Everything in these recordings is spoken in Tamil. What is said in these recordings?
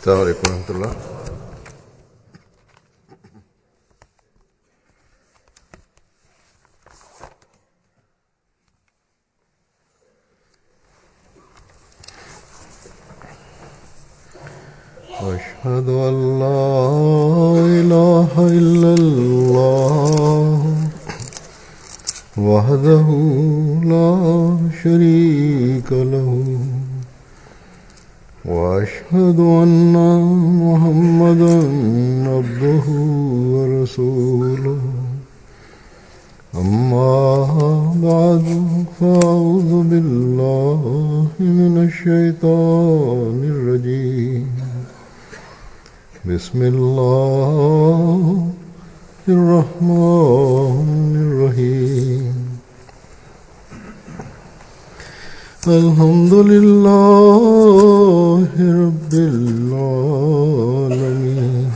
السلام عليكم ورحمة الله أشهد أن لا إله إلا الله وحده لا شريك له وأشهد أن محمدا عبده ورسوله أما بعد فأعوذ بالله من الشيطان الرجيم بسم الله الرحمن الرحيم الحمد لله رب العالمين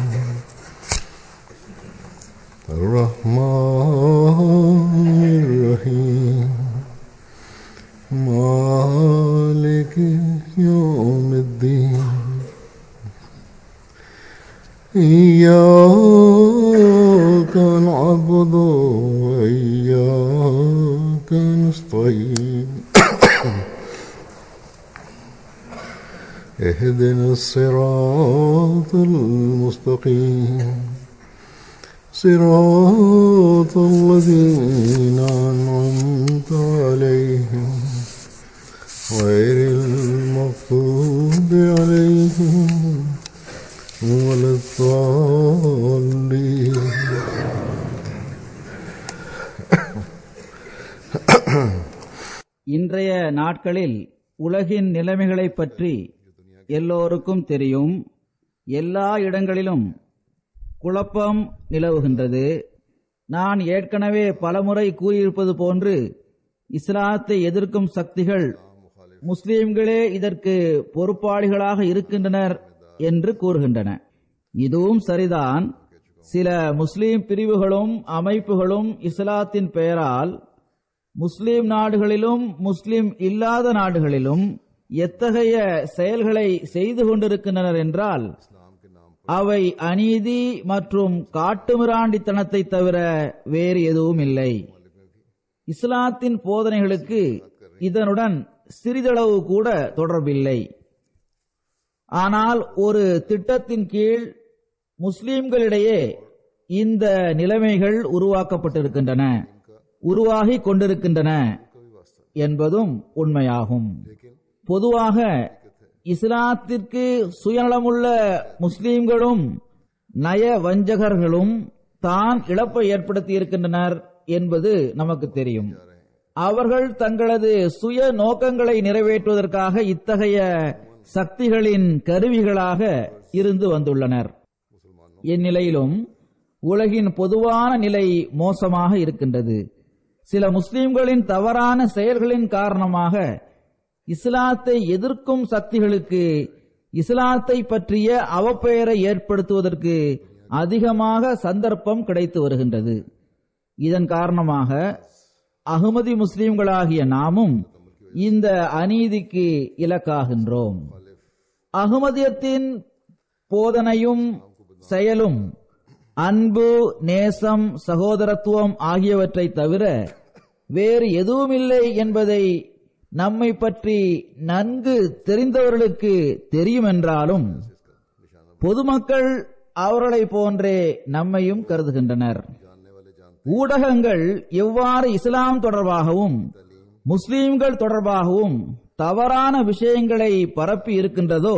الرحمن الرحيم مالك يوم الدين إياك نعبد وإياك نستعين اهدنا الصراط المستقيم صراط الذين أنعمت عليهم غير المغضوب عليهم ولا الضالين இன்றைய நாட்களில் உலகின் நிலைமைகளைப் பற்றி எல்லோருக்கும் தெரியும் எல்லா இடங்களிலும் குழப்பம் நிலவுகின்றது நான் ஏற்கனவே பலமுறை கூறியிருப்பது போன்று இஸ்லாத்தை எதிர்க்கும் சக்திகள் முஸ்லிம்களே இதற்கு பொறுப்பாளிகளாக இருக்கின்றனர் என்று கூறுகின்றன இதுவும் சரிதான் சில முஸ்லிம் பிரிவுகளும் அமைப்புகளும் இஸ்லாத்தின் பெயரால் முஸ்லிம் நாடுகளிலும் முஸ்லிம் இல்லாத நாடுகளிலும் எத்தகைய செயல்களை செய்து கொண்டிருக்கின்றனர் என்றால் அவை அநீதி மற்றும் காட்டுமிராண்டித்தனத்தை தவிர வேறு எதுவும் இல்லை இஸ்லாத்தின் போதனைகளுக்கு இதனுடன் சிறிதளவு கூட தொடர்பில்லை ஆனால் ஒரு திட்டத்தின் கீழ் முஸ்லிம்களிடையே இந்த நிலைமைகள் உருவாக்கப்பட்டிருக்கின்றன உருவாகி கொண்டிருக்கின்றன என்பதும் உண்மையாகும் பொதுவாக இஸ்லாத்திற்கு சுயநலமுள்ள முஸ்லிம்களும் நய வஞ்சகர்களும் தான் இழப்பை ஏற்படுத்தி இருக்கின்றனர் என்பது நமக்கு தெரியும் அவர்கள் தங்களது சுய நோக்கங்களை நிறைவேற்றுவதற்காக இத்தகைய சக்திகளின் கருவிகளாக இருந்து வந்துள்ளனர் இந்நிலையிலும் உலகின் பொதுவான நிலை மோசமாக இருக்கின்றது சில முஸ்லிம்களின் தவறான செயல்களின் காரணமாக இஸ்லாத்தை எதிர்க்கும் சக்திகளுக்கு இஸ்லாத்தை பற்றிய அவப்பெயரை ஏற்படுத்துவதற்கு அதிகமாக சந்தர்ப்பம் கிடைத்து வருகின்றது இதன் காரணமாக அகமதி முஸ்லிம்களாகிய நாமும் இந்த அநீதிக்கு இலக்காகின்றோம் அகமதியத்தின் போதனையும் செயலும் அன்பு நேசம் சகோதரத்துவம் ஆகியவற்றை தவிர வேறு எதுவுமில்லை என்பதை நம்மை பற்றி நன்கு தெரிந்தவர்களுக்கு தெரியும் என்றாலும் பொதுமக்கள் அவர்களை போன்றே நம்மையும் கருதுகின்றனர் ஊடகங்கள் எவ்வாறு இஸ்லாம் தொடர்பாகவும் முஸ்லிம்கள் தொடர்பாகவும் தவறான விஷயங்களை பரப்பி இருக்கின்றதோ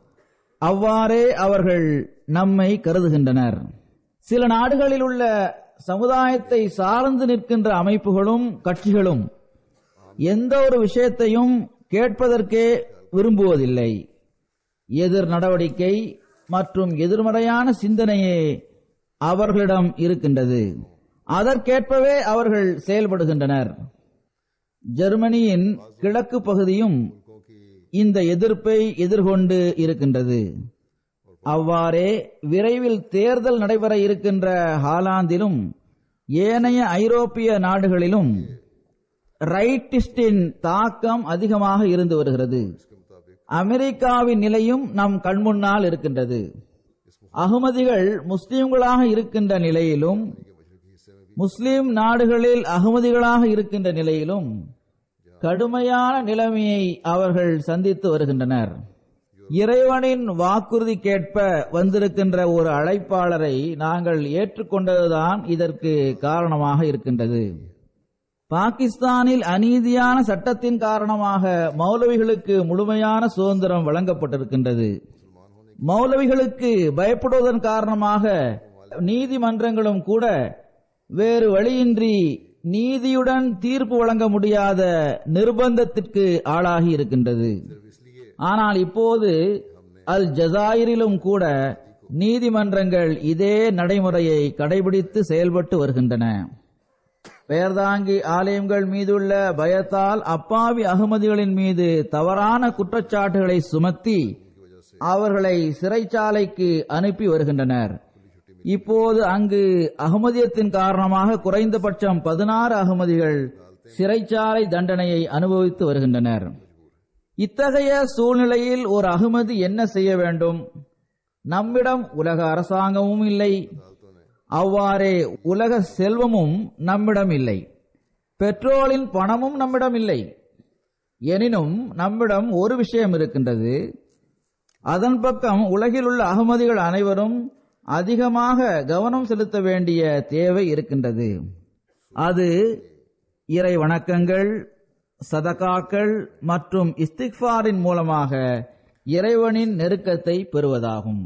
அவ்வாறே அவர்கள் நம்மை கருதுகின்றனர் சில நாடுகளில் உள்ள சமுதாயத்தை சார்ந்து நிற்கின்ற அமைப்புகளும் கட்சிகளும் எந்த ஒரு விஷயத்தையும் கேட்பதற்கே விரும்புவதில்லை எதிர் நடவடிக்கை மற்றும் எதிர்மறையான சிந்தனையே அவர்களிடம் இருக்கின்றது அதற்கேற்பவே அவர்கள் செயல்படுகின்றனர் ஜெர்மனியின் கிழக்கு பகுதியும் இந்த எதிர்ப்பை எதிர்கொண்டு இருக்கின்றது அவ்வாறே விரைவில் தேர்தல் நடைபெற இருக்கின்ற ஹாலாந்திலும் ஏனைய ஐரோப்பிய நாடுகளிலும் ரைட்டிஸ்டின் தாக்கம் அதிகமாக இருந்து வருகிறது அமெரிக்காவின் நிலையும் நம் கண்முன்னால் இருக்கின்றது அகமதிகள் முஸ்லிம்களாக இருக்கின்ற நிலையிலும் முஸ்லிம் நாடுகளில் அகமதிகளாக இருக்கின்ற நிலையிலும் கடுமையான நிலைமையை அவர்கள் சந்தித்து வருகின்றனர் இறைவனின் வாக்குறுதிக்கேற்ப வந்திருக்கின்ற ஒரு அழைப்பாளரை நாங்கள் ஏற்றுக்கொண்டதுதான் இதற்கு காரணமாக இருக்கின்றது பாகிஸ்தானில் அநீதியான சட்டத்தின் காரணமாக மௌலவிகளுக்கு முழுமையான சுதந்திரம் வழங்கப்பட்டிருக்கின்றது மௌலவிகளுக்கு பயப்படுவதன் காரணமாக நீதிமன்றங்களும் கூட வேறு வழியின்றி நீதியுடன் தீர்ப்பு வழங்க முடியாத நிர்பந்தத்திற்கு ஆளாகி இருக்கின்றது ஆனால் இப்போது அல் ஜசாயிரிலும் கூட நீதிமன்றங்கள் இதே நடைமுறையை கடைபிடித்து செயல்பட்டு வருகின்றன பெயர்தாங்கி ஆலயங்கள் மீதுள்ள பயத்தால் அப்பாவி அகமதிகளின் மீது தவறான குற்றச்சாட்டுகளை சுமத்தி அவர்களை சிறைச்சாலைக்கு அனுப்பி வருகின்றனர் இப்போது அங்கு அகமதியத்தின் காரணமாக குறைந்தபட்சம் பதினாறு அகமதிகள் சிறைச்சாலை தண்டனையை அனுபவித்து வருகின்றனர் இத்தகைய சூழ்நிலையில் ஒரு அகமதி என்ன செய்ய வேண்டும் நம்மிடம் உலக அரசாங்கமும் இல்லை அவ்வாறே உலக செல்வமும் நம்மிடம் இல்லை பெட்ரோலின் பணமும் நம்மிடம் இல்லை எனினும் நம்மிடம் ஒரு விஷயம் இருக்கின்றது அதன் பக்கம் உலகில் உள்ள அகமதிகள் அனைவரும் அதிகமாக கவனம் செலுத்த வேண்டிய தேவை இருக்கின்றது அது இறை வணக்கங்கள் சதகாக்கள் மற்றும் இஸ்திக்ஃபாரின் மூலமாக இறைவனின் நெருக்கத்தை பெறுவதாகும்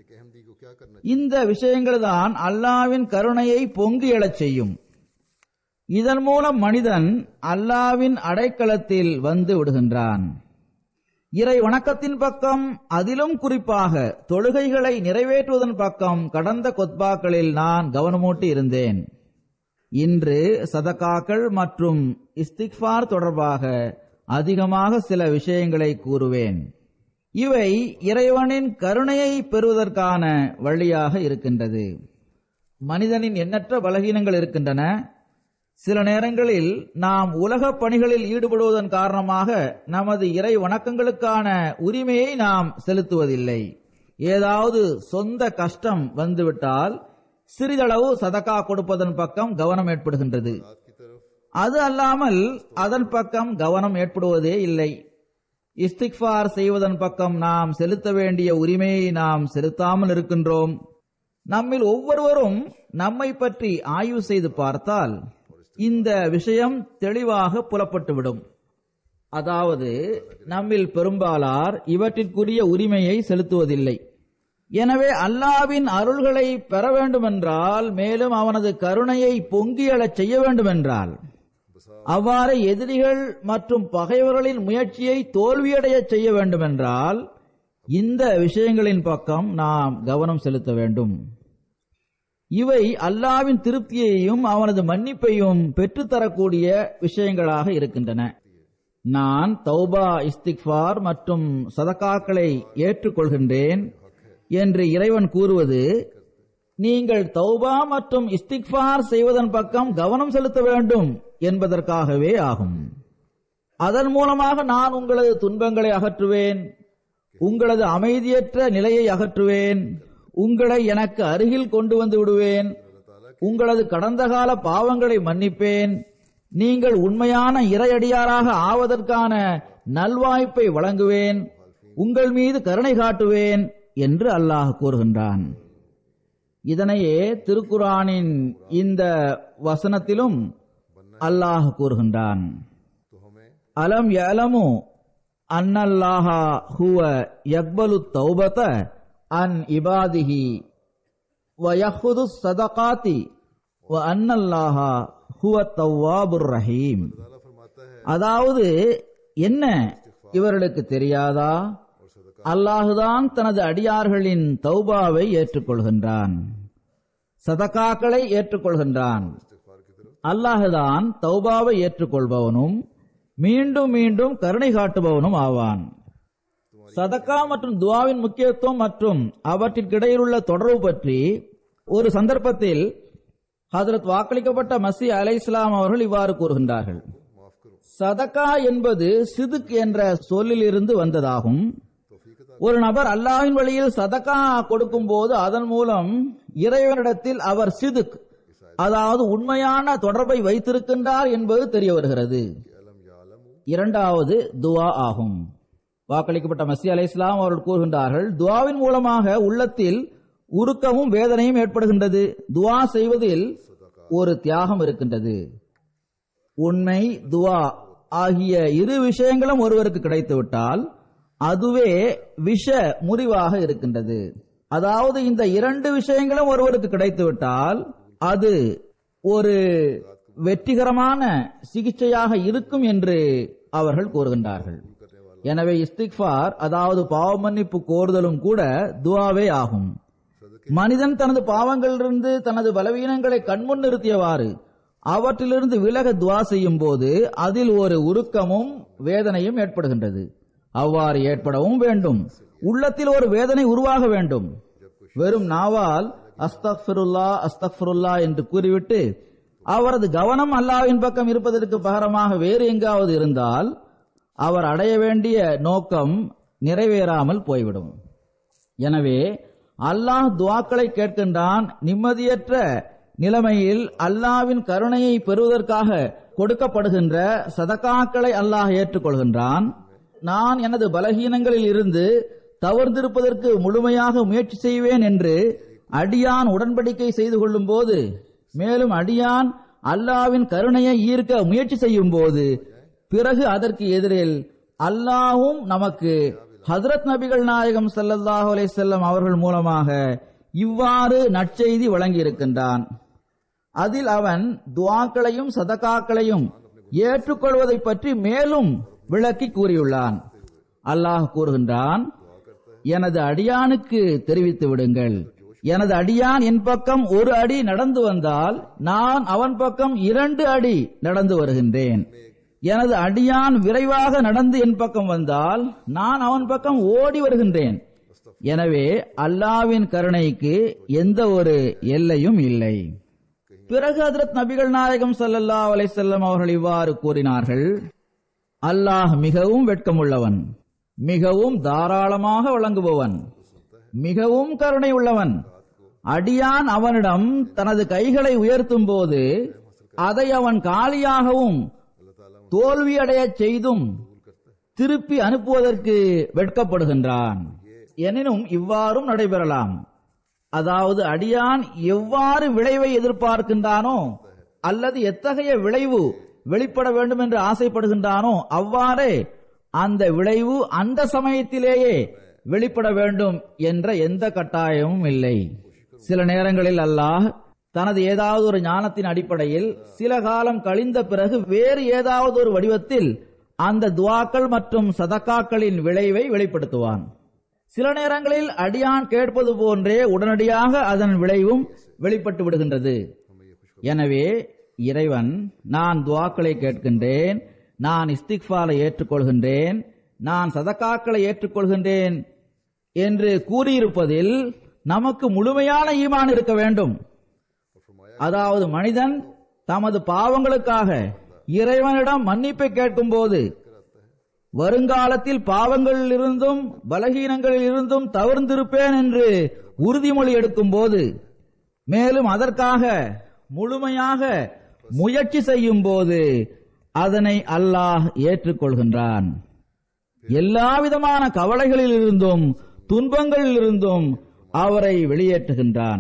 இந்த விஷயங்கள் தான் அல்லாவின் கருணையை பொங்கி எழச் செய்யும் இதன் மூலம் மனிதன் அல்லாவின் அடைக்கலத்தில் வந்து விடுகின்றான் இறை வணக்கத்தின் பக்கம் அதிலும் குறிப்பாக தொழுகைகளை நிறைவேற்றுவதன் பக்கம் கடந்த கொத்பாக்களில் நான் கவனமூட்டி இருந்தேன் இன்று சதகாக்கள் மற்றும் இஸ்திக்ஃபார் தொடர்பாக அதிகமாக சில விஷயங்களை கூறுவேன் இவை இறைவனின் கருணையை பெறுவதற்கான வழியாக இருக்கின்றது மனிதனின் எண்ணற்ற பலகீனங்கள் இருக்கின்றன சில நேரங்களில் நாம் உலக பணிகளில் ஈடுபடுவதன் காரணமாக நமது இறை வணக்கங்களுக்கான உரிமையை நாம் செலுத்துவதில்லை ஏதாவது சொந்த கஷ்டம் வந்துவிட்டால் சிறிதளவு சதக்கா கொடுப்பதன் பக்கம் கவனம் ஏற்படுகின்றது அது அல்லாமல் அதன் பக்கம் கவனம் ஏற்படுவதே இல்லை இஸ்திக்ஃபார் செய்வதன் பக்கம் நாம் செலுத்த வேண்டிய உரிமையை நாம் செலுத்தாமல் இருக்கின்றோம் நம்மில் ஒவ்வொருவரும் நம்மை பற்றி ஆய்வு செய்து பார்த்தால் இந்த விஷயம் தெளிவாக புலப்பட்டுவிடும் அதாவது நம்மில் பெரும்பாலார் இவற்றிற்குரிய உரிமையை செலுத்துவதில்லை எனவே அல்லாவின் அருள்களை பெற வேண்டுமென்றால் மேலும் அவனது கருணையை பொங்கியழச் செய்ய வேண்டுமென்றால் அவ்வாறு எதிரிகள் மற்றும் பகைவர்களின் முயற்சியை தோல்வியடைய செய்ய வேண்டுமென்றால் இந்த விஷயங்களின் பக்கம் நாம் கவனம் செலுத்த வேண்டும் இவை அல்லாவின் திருப்தியையும் அவனது மன்னிப்பையும் பெற்றுத்தரக்கூடிய விஷயங்களாக இருக்கின்றன நான் தௌபா இஸ்திக்ஃபார் மற்றும் சதகாக்களை ஏற்றுக்கொள்கின்றேன் என்று இறைவன் கூறுவது நீங்கள் தௌபா மற்றும் இஸ்திக்ஃபார் செய்வதன் பக்கம் கவனம் செலுத்த வேண்டும் என்பதற்காகவே ஆகும் அதன் மூலமாக நான் உங்களது துன்பங்களை அகற்றுவேன் உங்களது அமைதியற்ற நிலையை அகற்றுவேன் உங்களை எனக்கு அருகில் கொண்டு வந்து விடுவேன் உங்களது கடந்த கால பாவங்களை மன்னிப்பேன் நீங்கள் உண்மையான இறையடியாராக ஆவதற்கான நல்வாய்ப்பை வழங்குவேன் உங்கள் மீது கருணை காட்டுவேன் என்று அல்லாஹ் கூறுகின்றான் இதனையே திருக்குரானின் இந்த வசனத்திலும் அல்லாஹ் கூறுகின்றான் அலம் யலமு அன்னல்லாஹா ஹுவ யக்பலு தௌபத அன் இபாதிஹி வயஹுது சதகாத்தி வ அன்னல்லாஹா ஹுவ தவ்வாபுர் ரஹீம் அதாவது என்ன இவர்களுக்கு தெரியாதா அல்லாஹுதான் தனது அடியார்களின் தௌபாவை ஏற்றுக்கொள்கின்றான் சதகாக்களை ஏற்றுக்கொள்கின்றான் அல்லாஹுதான் தௌபாவை ஏற்றுக்கொள்பவனும் மீண்டும் மீண்டும் கருணை காட்டுபவனும் ஆவான் சதக்கா மற்றும் துவாவின் முக்கியத்துவம் மற்றும் அவற்றிற்கிடையிலுள்ள தொடர்பு பற்றி ஒரு சந்தர்ப்பத்தில் ஹதரத் வாக்களிக்கப்பட்ட மசி அலை இஸ்லாம் அவர்கள் இவ்வாறு கூறுகின்றார்கள் சதக்கா என்பது சிதுக் என்ற சொல்லிலிருந்து வந்ததாகும் ஒரு நபர் அல்லாஹ்வின் வழியில் சதகா கொடுக்கும் போது அதன் மூலம் இறைவனிடத்தில் அவர் சிதுக் அதாவது உண்மையான தொடர்பை வைத்திருக்கின்றார் என்பது தெரிய வருகிறது இரண்டாவது துவா ஆகும் வாக்களிக்கப்பட்ட மசி அலை இஸ்லாம் அவர்கள் கூறுகின்றார்கள் துவாவின் மூலமாக உள்ளத்தில் உருக்கமும் வேதனையும் ஏற்படுகின்றது துவா செய்வதில் ஒரு தியாகம் இருக்கின்றது உண்மை துவா ஆகிய இரு விஷயங்களும் ஒருவருக்கு கிடைத்துவிட்டால் அதுவே விஷ முறிவாக இருக்கின்றது அதாவது இந்த இரண்டு விஷயங்களும் ஒருவருக்கு கிடைத்துவிட்டால் அது ஒரு வெற்றிகரமான சிகிச்சையாக இருக்கும் என்று அவர்கள் கூறுகின்றார்கள் எனவே இஸ்திக்ஃபார் அதாவது பாவ மன்னிப்பு கோருதலும் கூட துவாவே ஆகும் மனிதன் தனது பாவங்களிலிருந்து தனது பலவீனங்களை கண்முன் நிறுத்தியவாறு அவற்றிலிருந்து விலக துவா செய்யும் போது அதில் ஒரு உருக்கமும் வேதனையும் ஏற்படுகின்றது அவ்வாறு ஏற்படவும் வேண்டும் உள்ளத்தில் ஒரு வேதனை உருவாக வேண்டும் வெறும் நாவால் அஸ்தக்ஃபிருல்லா அஸ்தக்ஃபிருல்லா என்று கூறிவிட்டு அவரது கவனம் அல்லாவின் பக்கம் இருப்பதற்கு பகரமாக வேறு எங்காவது இருந்தால் அவர் அடைய வேண்டிய நோக்கம் நிறைவேறாமல் போய்விடும் எனவே அல்லாஹ் துவாக்களை கேட்கின்றான் நிம்மதியற்ற நிலைமையில் அல்லாவின் கருணையை பெறுவதற்காக கொடுக்கப்படுகின்ற சதகாக்களை அல்லாஹ் ஏற்றுக்கொள்கின்றான் நான் எனது பலகீனங்களில் இருந்து தவறுந்திருப்பதற்கு முழுமையாக முயற்சி செய்வேன் என்று அடியான் உடன்படிக்கை செய்து கொள்ளும் போது மேலும் அடியான் அல்லாவின் கருணையை ஈர்க்க முயற்சி செய்யும் போது பிறகு அதற்கு எதிரில் அல்லாஹும் நமக்கு ஹதரத் நபிகள் நாயகம் ஸல்லல்லாஹு அலைஹி வஸல்லம் அவர்கள் மூலமாக இவ்வாறு நற்செய்தி வழங்கியிருக்கின்றான் அதில் அவன் துவாக்களையும் சதகாக்களையும் ஏற்றுக்கொள்வதை பற்றி மேலும் விளக்கி கூறியுள்ளான் அல்லாஹ் கூறுகின்றான் எனது அடியானுக்கு தெரிவித்து விடுங்கள் எனது அடியான் என் பக்கம் ஒரு அடி நடந்து வந்தால் நான் அவன் பக்கம் இரண்டு அடி நடந்து வருகின்றேன் எனது அடியான் விரைவாக நடந்து என் பக்கம் வந்தால் நான் அவன் பக்கம் ஓடி வருகின்றேன் எனவே அல்லாவின் கருணைக்கு எந்த ஒரு எல்லையும் இல்லை பிறகு ஹதரத் நபிகள் நாயகம் ஸல்லல்லாஹு அலைஹி வஸல்லம் அவர்கள் இவ்வாறு கூறினார்கள் அல்லாஹ் மிகவும் வெட்கமுள்ளவன் மிகவும் தாராளமாக வழங்குபவன் மிகவும் கருணை உள்ளவன் அடியான் அவனிடம் தனது கைகளை உயர்த்தும் போது அதை அவன் காலியாகவும் தோல்வியடையச் செய்தும் திருப்பி அனுப்புவதற்கு வெட்கப்படுகின்றான் எனினும் இவ்வாறும் நடைபெறலாம் அதாவது அடியான் எவ்வாறு விளைவை எதிர்பார்க்கின்றானோ அல்லது எத்தகைய விளைவு வெளிப்பட வேண்டும் என்று ஆசைப்படுகின்றானோ அவ்வாறே அந்த விளைவு அந்த சமயத்திலேயே வெளிப்பட வேண்டும் என்ற எந்த கட்டாயமும் இல்லை சில நேரங்களில் அல்லாஹ் தனது ஏதாவது ஒரு ஞானத்தின் அடிப்படையில் சில காலம் கழிந்த பிறகு வேறு ஏதாவது ஒரு வடிவத்தில் அந்த துவாக்கள் மற்றும் சதக்காக்களின் விளைவை வெளிப்படுத்துவான் சில நேரங்களில் அடியான் கேட்பது போன்றே உடனடியாக அதன் விளைவும் வெளிப்பட்டு விடுகின்றது எனவே இறைவன் நான் துவாக்களை கேட்கின்றேன் நான் இஸ்திக்ஃபாலை ஏற்றுக்கொள்கின்றேன் நான் சதக்காக்களை ஏற்றுக்கொள்கின்றேன் என்று கூறியிருப்பதில் நமக்கு முழுமையான ஈமான் இருக்க வேண்டும் அதாவது மனிதன் தமது பாவங்களுக்காக இறைவனிடம் மன்னிப்பை கேட்கும் போது வருங்காலத்தில் பாவங்களில் இருந்தும் பலகீனங்களில் இருந்தும் தவிர்ந்திருப்பேன் என்று உறுதிமொழி எடுக்கும் போது மேலும் அதற்காக முழுமையாக முயற்சி செய்யும் போது அதனை அல்லாஹ் ஏற்றுக்கொள்கின்றான் எல்லா விதமான கவலைகளில் இருந்தும் துன்பங்களில் இருந்தும் அவரை வெளியேற்றுகின்றான்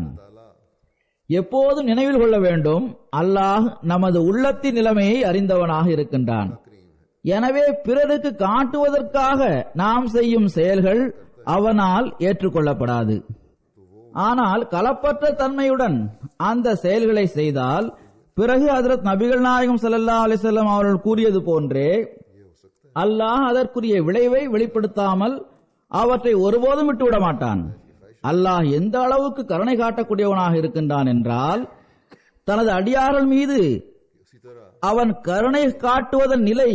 எப்போதும் நினைவில் கொள்ள வேண்டும் அல்லாஹ் நமது உள்ளத்தின் நிலைமையை அறிந்தவனாக இருக்கின்றான் எனவே பிறருக்கு காட்டுவதற்காக நாம் செய்யும் செயல்கள் அவனால் ஏற்றுக்கொள்ளப்படாது ஆனால் கலப்பற்ற தன்மையுடன் அந்த செயல்களை செய்தால் பிறகு ஹதரத் நபிகள் நாயகம் ஸல்லல்லாஹு அலைஹி வஸல்லம் அவர்கள் கூறியது போன்றே அல்லாஹ் அதற்குரிய விளைவை வெளிப்படுத்தாமல் அவற்றை ஒருபோதும் விட்டுவிட மாட்டான் அல்லாஹ் எந்த அளவுக்கு கருணை காட்டக்கூடியவனாக இருக்கின்றான் என்றால் தனது அடியார்கள் மீது அவன் கருணை காட்டுவதன் நிலை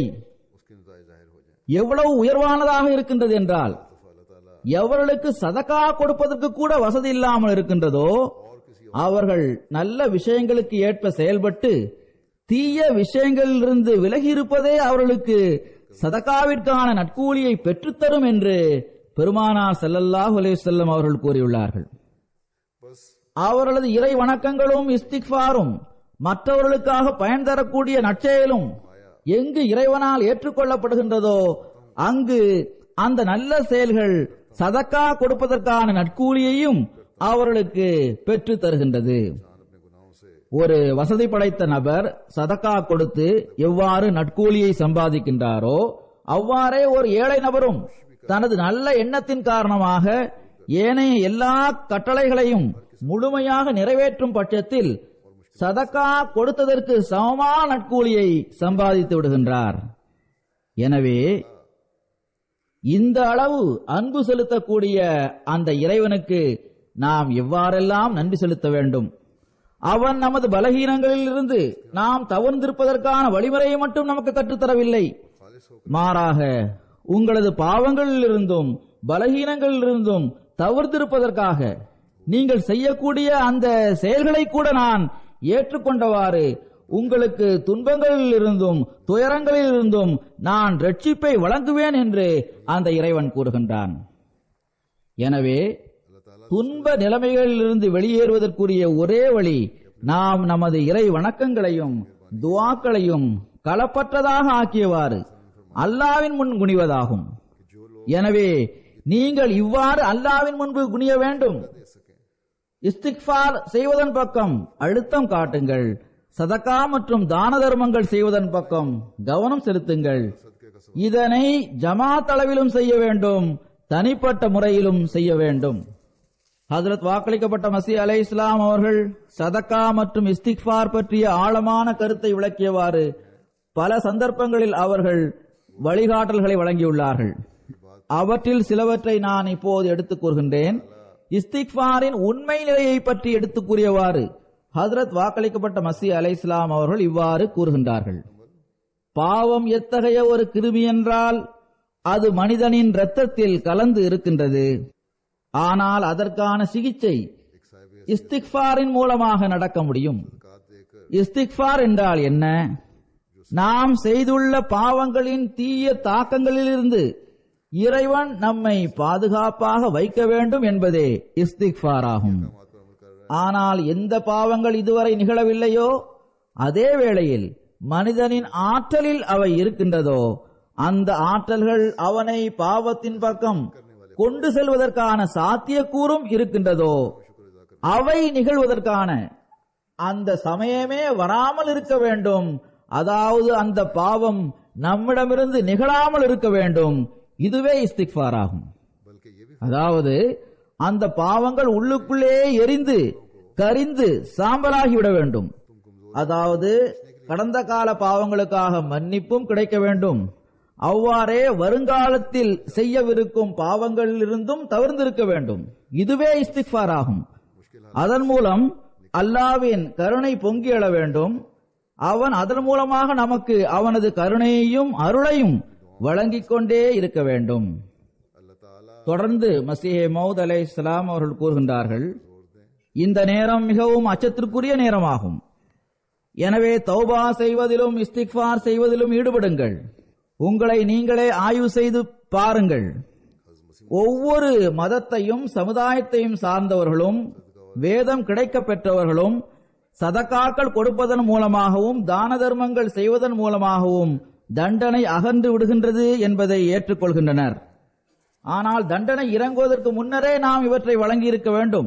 எவ்வளவு உயர்வானதாக இருக்கின்றது என்றால் எவர்களுக்கு சதக்கா கொடுப்பதற்கு கூட வசதி இல்லாமல் இருக்கின்றதோ அவர்கள் நல்ல விஷயங்களுக்கு ஏற்ப செயல்பட்டு தீய விஷயங்களிலிருந்து விலகி இருப்பதே அவர்களுக்கு சதக்காவிற்கான நட்கூலியை பெற்றுத்தரும் என்று பெருமானார் ஸல்லல்லாஹு அலைஹி வஸல்லம் அவர்கள் கூறியுள்ளார்கள் बस அவர்களது இறை வணக்கங்களும் இஸ்திக்ஃபாரும் மற்றவர்களுக்காக பயன் தரக்கூடிய நற்செயலும் எங்கு இறைவனால் ஏற்றுக்கொள்ளப்படுகின்றதோ அங்கு அந்த நல்ல செயல்கள் சதக்கா கொடுப்பதற்கான நட்கூலியையும் அவர்களுக்கு பெற்று தருகின்றது अपने गुनाहों से ஒரு வசதி படைத்த நபர் சதக்கா கொடுத்து எவ்வாறு நட்கூலியை சம்பாதிக்கின்றாரோ அவ்வாறே ஒரு ஏழை நபரும் தனது நல்ல எண்ணத்தின் காரணமாக ஏனைய எல்லா கட்டளைகளையும் முழுமையாக நிறைவேற்றும் பட்சத்தில் சதக்கா கொடுத்ததற்கு சமமான நட்கூலியை சம்பாதித்து விடுகின்றார் எனவே இந்த அளவு அன்பு செலுத்தக்கூடிய அந்த இறைவனுக்கு நாம் எவ்வாறெல்லாம் நன்றி செலுத்த வேண்டும் அவன் நமது பலகீனங்களில் இருந்து நாம் தவிர்ந்திருப்பதற்கான வழிமுறையை மட்டும் நமக்கு கற்றுத்தரவில்லை மாறாக உங்களது பாவங்களில் இருந்தும் பலகீனங்களில் இருந்தும் தவிர்த்திருப்பதற்காக நீங்கள் செய்யக்கூடிய அந்த செயல்களை கூட நான் ஏற்றுக்கொண்டவாறு உங்களுக்கு துன்பங்களில் இருந்தும் துயரங்களில் இருந்தும் நான் ரட்சிப்பை வழங்குவேன் என்று அந்த இறைவன் கூறுகின்றான் எனவே துன்ப நிலைமைகளிலிருந்து வெளியேறுவதற்குரிய ஒரே வழி நாம் நமது இறை வணக்கங்களையும் துவாக்களையும் களப்பற்றதாக ஆக்கியவாறு அல்லாவின் முன் குனிவதாகும் எனவே நீங்கள் இவ்வாறு அல்லாவின் முன்பு குனிய வேண்டும் இஸ்திக்ஃபார் செய்வதன் பக்கம் அழுத்தம் காட்டுங்கள் சதகா மற்றும் தான தர்மங்கள் செய்வதன் பக்கம் கவனம் செலுத்துங்கள் இதனை ஜமாத் அளவிலும் செய்ய வேண்டும் தனிப்பட்ட முறையிலும் செய்ய வேண்டும் ஹஜரத் வாக்களிக்கப்பட்ட மசி அலை இஸ்லாம் அவர்கள் சதக்கா மற்றும் இஸ்திக்ஃபார் பற்றிய ஆழமான கருத்தை விளக்கியவாறு பல சந்தர்ப்பங்களில் அவர்கள் வழிகாட்டல்களை வழங்கியுள்ளார்கள் அவற்றில் சிலவற்றை நான் இப்போது எடுத்துக் கூறுகின்றேன் இஸ்திக்ஃபாரின் உண்மை நிலையை பற்றி எடுத்துக் கூறியவாறு ஹஜரத் வாக்களிக்கப்பட்ட மசி அலை இஸ்லாம் அவர்கள் இவ்வாறு கூறுகின்றார்கள் பாவம் எத்தகைய ஒரு கிருமி என்றால் அது மனிதனின் இரத்தத்தில் கலந்து இருக்கின்றது ஆனால் அதற்கான சிகிச்சை இஸ்திக்ஃபாரின் மூலமாக நடக்க முடியும் இஸ்திக்ஃபார் என்றால் என்ன நாம் செய்துள்ள பாவங்களின் தீய தாக்கங்களிலிருந்து இறைவன் நம்மை பாதுகாப்பாக வைக்க வேண்டும் என்பதே இஸ்திக்ஃபார் ஆகும் ஆனால் எந்த பாவங்கள் இதுவரை நிகழவில்லையோ அதே வேளையில் மனிதனின் ஆற்றலில் அவை இருக்கின்றதோ அந்த ஆற்றல்கள் அவனை பாவத்தின் பக்கம் கொண்டு செல்வதற்கான சாத்தியக்கூறும் இருக்கின்றதோ அவை நிகழ்வதற்கான அந்த சமயமே வராமல் இருக்க வேண்டும் அதாவது அந்த பாவம் நம்மிடமிருந்து நிகழாமல் இருக்க வேண்டும் இதுவே இஸ்திக்ஃபார் ஆகும் அதாவது அந்த பாவங்கள் உள்ளுக்குள்ளே எரிந்து கரிந்து சாம்பலாகிவிட வேண்டும் அதாவது கடந்த கால பாவங்களுக்காக மன்னிப்பும் கிடைக்க வேண்டும் அவ்வாறே வருங்காலத்தில் செய்யவிருக்கும் பாவங்களிலிருந்தும் தவிர்ந்திருக்க வேண்டும் இதுவே இஸ்திக்ஃபார் ஆகும் அதன் மூலம் அல்லாவின் கருணை பொங்கி எழ வேண்டும் அவன் அதன் மூலமாக நமக்கு அவனது கருணையையும் அருளையும் வழங்கிக் கொண்டே இருக்க வேண்டும் தொடர்ந்து மசீஹே மௌத் அலை இஸ்லாம் அவர்கள் கூறுகின்றார்கள் இந்த நேரம் மிகவும் அச்சத்திற்குரிய நேரமாகும் எனவே தௌபா செய்வதிலும் இஸ்திக்ஃபார் செய்வதிலும் ஈடுபடுங்கள் உங்களை நீங்களே ஆய்வு செய்து பாருங்கள் ஒவ்வொரு மதத்தையும் சமுதாயத்தையும் சார்ந்தவர்களும் வேதம் கிடைக்க பெற்றவர்களும் சதக்காக்கள் கொடுப்பதன் மூலமாகவும் தான தர்மங்கள் செய்வதன் மூலமாகவும் தண்டனை அகன்று விடுகின்றது என்பதை ஏற்றுக்கொள்கின்றனர் ஆனால் தண்டனை இறங்குவதற்கு முன்னரே நாம் இவற்றை வழங்கியிருக்க வேண்டும்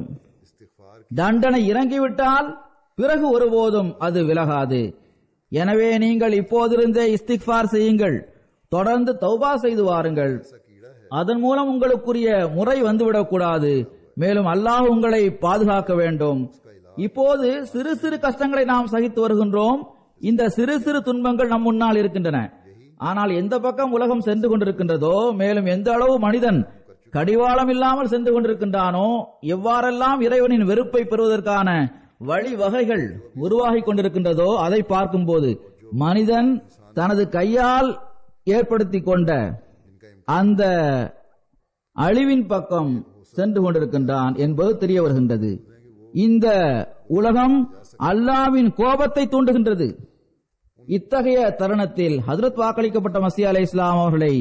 தண்டனை இறங்கிவிட்டால் பிறகு ஒருபோதும் அது விலகாது எனவே நீங்கள் இப்போதிருந்தே இஸ்திக்ஃபார் செய்யுங்கள் தொடர்ந்து தௌபா செய்து வாருங்கள் அதன் மூலம் உங்களுக்குரிய முறை வந்துவிடக்கூடாது மேலும் அல்லாஹ் உங்களை பாதுகாக்க வேண்டும் இப்போது சிறு சிறு கஷ்டங்களை நாம் சகித்து வருகின்றோம் இந்த சிறு சிறு துன்பங்கள் நம் முன்னால் இருக்கின்றன ஆனால் எந்த பக்கம் உலகம் சென்று கொண்டிருக்கின்றதோ மேலும் எந்த அளவு மனிதன் கடிவாளம் இல்லாமல் சென்று கொண்டிருக்கின்றானோ எவ்வாறெல்லாம் இறைவனின் வெறுப்பை பெறுவதற்கான வழிவகைகள் உருவாகி கொண்டிருக்கின்றதோ அதை பார்க்கும்போது மனிதன் தனது கையால் ஏற்படுத்தி கொண்ட அந்த அழிவின் பக்கம் சென்று கொண்டிருக்கின்றான் என்பது தெரிய வருகின்றது இந்த உலகம் அல்லாவின் கோபத்தை தூண்டுகின்றது இத்தகைய தருணத்தில் ஹஜரத் வாக்களிக்கப்பட்ட மசி அலை இஸ்லாம் அவர்களை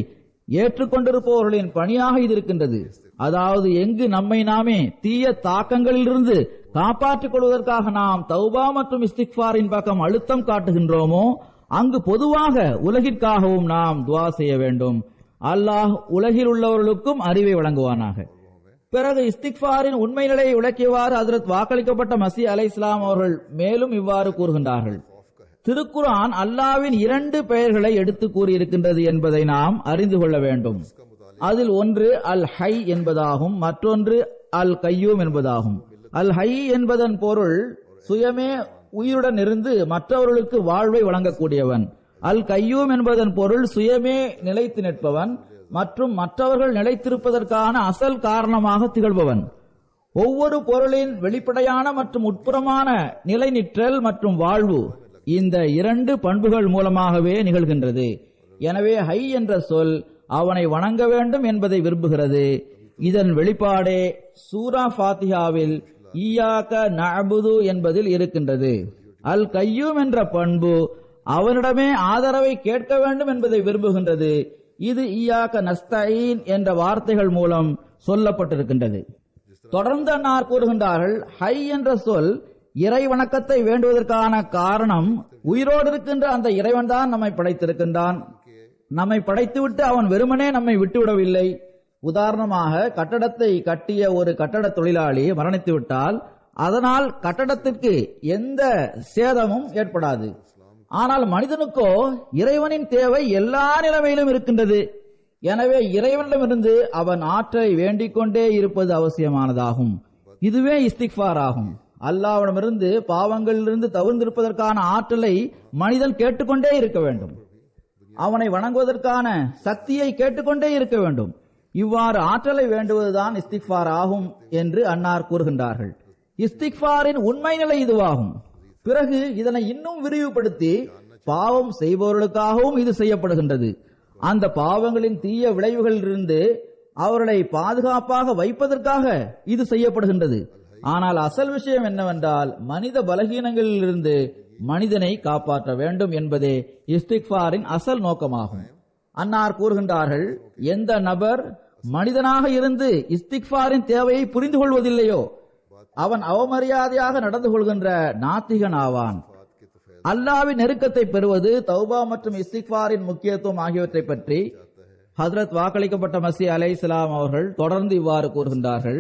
ஏற்றுக்கொண்டிருப்பவர்களின் பணியாக இது இருக்கின்றது அதாவது எங்கு நம்மை நாமே தீய தாக்கங்களிலிருந்து காப்பாற்றிக் கொள்வதற்காக நாம் தௌபா மற்றும் இஸ்திக்பாரின் பக்கம் அழுத்தம் காட்டுகின்றோமோ அங்கு பொதுவாக உலகிற்காகவும் நாம் துவா செய்ய வேண்டும் அல்லாஹ் உலகில் உள்ளவர்களுக்கும் அறிவை வழங்குவானாக பிறகு இஸ்திக்பாரின் உண்மை நிலையை விளக்கியவாறு ஹஜரத் வாக்களிக்கப்பட்ட மசி அலை இஸ்லாம் அவர்கள் மேலும் இவ்வாறு கூறுகின்றார்கள் திருக்குரான் அல்லாவின் இரண்டு பெயர்களை எடுத்து கூறியிருக்கின்றது என்பதை நாம் அறிந்து கொள்ள வேண்டும் அதில் ஒன்று அல் ஹை என்பதாகும் மற்றொன்று அல் கையூம் என்பதாகும் அல் ஹை என்பதன் பொருள் சுயமே உயிருடன் இருந்து மற்றவர்களுக்கு வாழ்வை வழங்கக்கூடியவன் அல் கையூம் என்பதன் பொருள் சுயமே நிலைத்து நிற்பவன் மற்றும் மற்றவர்கள் நிலைத்திருப்பதற்கான அசல் காரணமாக திகழ்பவன் ஒவ்வொரு பொருளின் வெளிப்படையான மற்றும் உட்புறமான நிலைநிற்றல் மற்றும் வாழ்வு இந்த இரண்டு பண்புகள் மூலமாகவே நிகழ்கின்றது எனவே ஹை என்ற சொல் அவனை வணங்க வேண்டும் என்பதை விரும்புகிறது இதன் வெளிப்பாடே சூரா ஃபாத்திஹாவில் ஈயாக்க நஅபுது என்பதில் இருக்கின்றது அல் கையூம் என்ற பண்பு அவனிடமே ஆதரவை கேட்க வேண்டும் என்பதை விரும்புகின்றது இது ஈயாக்க நஸ்தஈன் என்ற வார்த்தைகள் மூலம் சொல்லப்பட்டிருக்கின்றது தொடர்ந்து அன்னார் கூறுகின்றார்கள் ஹை என்ற சொல் இறை வணக்கத்தை வேண்டுவதற்கான காரணம் உயிரோடு இருக்கின்ற அந்த இறைவன் தான் நம்மை படைத்திருக்கின்றான் நம்மை படைத்துவிட்டு அவன் வெறுமனே நம்மை விட்டுவிடவில்லை உதாரணமாக கட்டடத்தை கட்டிய ஒரு கட்டட தொழிலாளி மரணித்து விட்டால் அதனால் கட்டடத்திற்கு எந்த சேதமும் ஏற்படாது ஆனால் மனிதனுக்கோ இறைவனின் தேவை எல்லா நிலைமையிலும் இருக்கின்றது எனவே இறைவனிடமிருந்து அவன் ஆற்றை வேண்டிக் கொண்டே இருப்பது அவசியமானதாகும் இதுவே இஸ்திக்பார் ஆகும் அல்லாவிடமிருந்து பாவங்களிலிருந்து தவிர்ந்திருப்பதற்கான ஆற்றலை மனிதன் கேட்டுக்கொண்டே இருக்க வேண்டும் அவனை வணங்குவதற்கான சக்தியை கேட்டுக்கொண்டே இருக்க வேண்டும் இவ்வாறு ஆற்றலை வேண்டுவதுதான் இஸ்திக்பார் ஆகும் என்று அன்னார் கூறுகின்றார்கள் இஸ்திக்பாரின் உண்மை நிலை இதுவாகும் பிறகு இதனை இன்னும் விரிவுபடுத்தி பாவம் செய்பவர்களுக்காகவும் இது செய்யப்படுகின்றது அந்த பாவங்களின் தீய விளைவுகளிலிருந்து அவர்களை பாதுகாப்பாக வைப்பதற்காக இது செய்யப்படுகின்றது ஆனால் அசல் விஷயம் என்னவென்றால் மனித பலகீனங்களிலிருந்து மனிதனை காப்பாற்ற வேண்டும் என்பதே இஸ்திக்பாரின் அசல் நோக்கமாகும் அன்னார் கூறுகின்றார்கள் எந்த நபர் மனிதனாக இருந்து இஸ்திக்பாரின் தேவையை புரிந்து கொள்வதில்லையோ அவன் அவமரியாதையாக நடந்து கொள்கின்ற நாத்திகன் ஆவான் அல்லாவின் நெருக்கத்தை பெறுவது தௌபா மற்றும் இஸ்திக்பாரின் முக்கியத்துவம் ஆகியவற்றை பற்றி ஹசரத் வாக்களிக்கப்பட்ட மசி அலை இஸ்லாம் அவர்கள் தொடர்ந்து இவ்வாறு கூறுகின்றார்கள்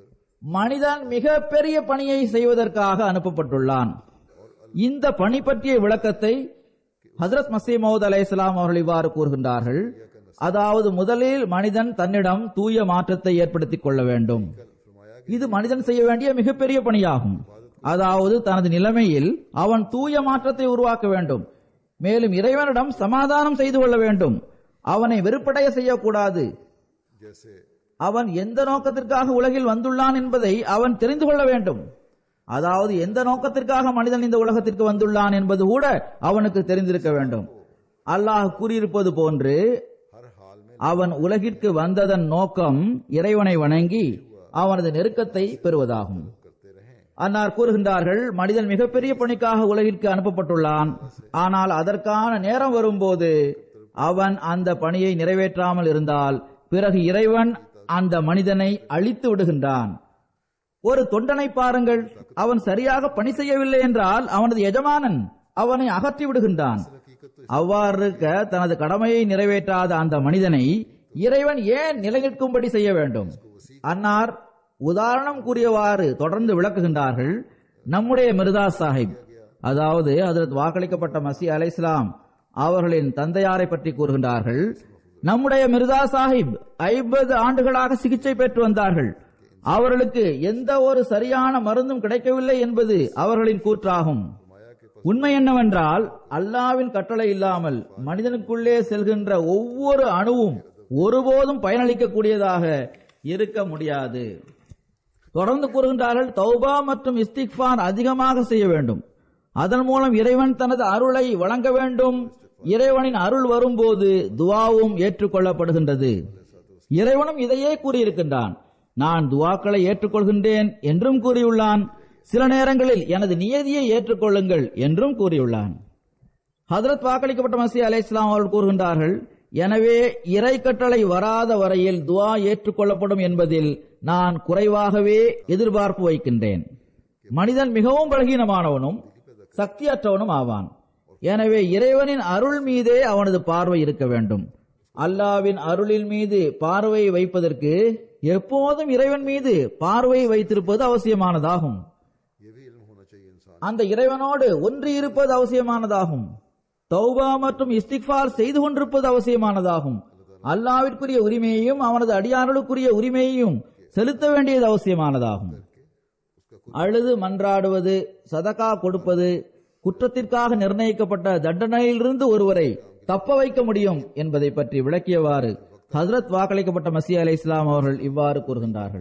மனிதன் மிக பெரிய பணியை செய்வதற்காக அனுப்பப்பட்டுள்ளான் இந்த பணி பற்றிய விளக்கத்தை ஹசரத் மசீமௌத் அலை இஸ்லாம் அவர்கள் இவ்வாறு கூறுகின்றார்கள் அதாவது முதலில் மனிதன் தன்னிடம் தூய மாற்றத்தை ஏற்படுத்திக் கொள்ள வேண்டும் இது மனிதன் செய்ய வேண்டிய மிகப்பெரிய பணியாகும் அதாவது தனது நிலைமையில் அவன் தூய மாற்றத்தை உருவாக்க வேண்டும் மேலும் இறைவனிடம் சமாதானம் செய்து கொள்ள வேண்டும் அவனை வெறுப்படைய செய்யக்கூடாது जैसे அவன் எந்த நோக்கத்திற்காக உலகில் வந்துள்ளான் என்பதை அவன் தெரிந்து கொள்ள வேண்டும் அதாவது எந்த நோக்கத்திற்காக மனிதன் இந்த உலகத்திற்கு வந்துள்ளான் என்பது கூட அவனுக்கு தெரிந்திருக்க வேண்டும் அல்லாஹ் கூறியிருப்பது போன்று हर हाल में அவன் உலகிற்கு வந்ததன் நோக்கம் இறைவனை வணங்கி அவனது நெருக்கத்தை பெறுவதாகும் करते रहें அன்னார் கூறுகின்றார்கள் மனிதன் மிகப்பெரிய பணிக்காக உலகிற்கு அனுப்பப்பட்டுள்ளான் ஆனால் அதற்கான நேரம் வரும்போது அவன் அந்த பணியை நிறைவேற்றாமல் இருந்தால் பிறகு இறைவன் அந்த மனிதனை அழித்து விடுகின்றான் ஒரு தொண்டனை பாருங்கள் அவன் சரியாக பணி செய்யவில்லை என்றால் அவனது எஜமானன் அவனை அகற்றி விடுகின்றான் அவ்வாறு இருக்க தனது கடமையை நிறைவேற்றாத அந்த மனிதனை இறைவன் ஏன் நிலைநிற்கும்படி செய்ய வேண்டும் அன்னார் உதாரணம் கூறியவாறு தொடர்ந்து விளக்குகின்றார்கள் நம்முடைய மிர்தா சாஹிப் அதாவது அதற்கு வாக்களிக்கப்பட்ட மசி அலை இஸ்லாம் அவர்களின் தந்தையாரை பற்றி கூறுகின்றார்கள் நம்முடைய மிர்தா சாஹிப் ஐம்பது ஆண்டுகளாக சிகிச்சை பெற்று வந்தார்கள் அவர்களுக்கு எந்த ஒரு சரியான மருந்தும் கிடைக்கவில்லை என்பது அவர்களின் கூற்றாகும் உண்மை என்னவென்றால் அல்லாவின் கட்டளை இல்லாமல் மனிதனுக்குள்ளே செல்கின்ற ஒவ்வொரு அணுவும் ஒருபோதும் பயனளிக்கக்கூடியதாக இருக்க முடியாது தொடர்ந்து கூறுகின்றார்கள் தௌபா மற்றும் இஸ்திக்பார் அதிகமாக செய்ய வேண்டும் அதன் மூலம் இறைவன் தனது அருளை வழங்க வேண்டும் இறைவனின் அருள் வரும்போது துவாவும் ஏற்றுக்கொள்ளப்படுகின்றது இறைவனும் இதையே கூறியிருக்கின்றான் நான் துவாக்களை ஏற்றுக்கொள்கின்றேன் என்றும் கூறியுள்ளான் சில நேரங்களில் எனது நியதியை ஏற்றுக்கொள்ளுங்கள் என்றும் கூறியுள்ளான் ஹதரத் வாக்களிக்கப்பட்ட மசி அலை இஸ்லாம் அவர்கள் கூறுகின்றார்கள் எனவே இறை கட்டளை வராத வரையில் துவா ஏற்றுக்கொள்ளப்படும் என்பதில் நான் குறைவாகவே எதிர்பார்ப்பு வைக்கின்றேன் மனிதன் மிகவும் பலகீனமானவனும் சக்தியற்றவனும் ஆவான் எனவே இறைவனின் அருள் மீதே அவனது பார்வை இருக்க வேண்டும் அல்லாவின் அருளின் மீது பார்வை வைப்பதற்கு எப்போதும் இறைவன் மீது பார்வை வைத்திருப்பது அவசியமானதாகும் ये भी इल्म होना चाहिए इंसान அந்த इறைவனோடு ஒன்றி இருப்பது அவசியமானதாகும் தௌபா மற்றும் இஸ்திக்பார் செய்து கொண்டிருப்பது அவசியமானதாகும் அல்லாவிற்குரிய உரிமையையும் அவனது அடியார்களுக்குரிய உரிமையையும் செலுத்த வேண்டியது அவசியமானதாகும் அழுது மன்றாடுவது சதகா கொடுப்பது குற்றத்திற்காக நிர்ணயிக்கப்பட்ட தண்டனையிலிருந்து ஒருவரை தப்ப வைக்க முடியும் என்பதை பற்றி விளக்கியவாறு ஹஸ்ரத் வாக்களிக்கப்பட்ட மசீ அலை இஸ்லாம் அவர்கள் இவ்வாறு கூறுகின்றார்கள்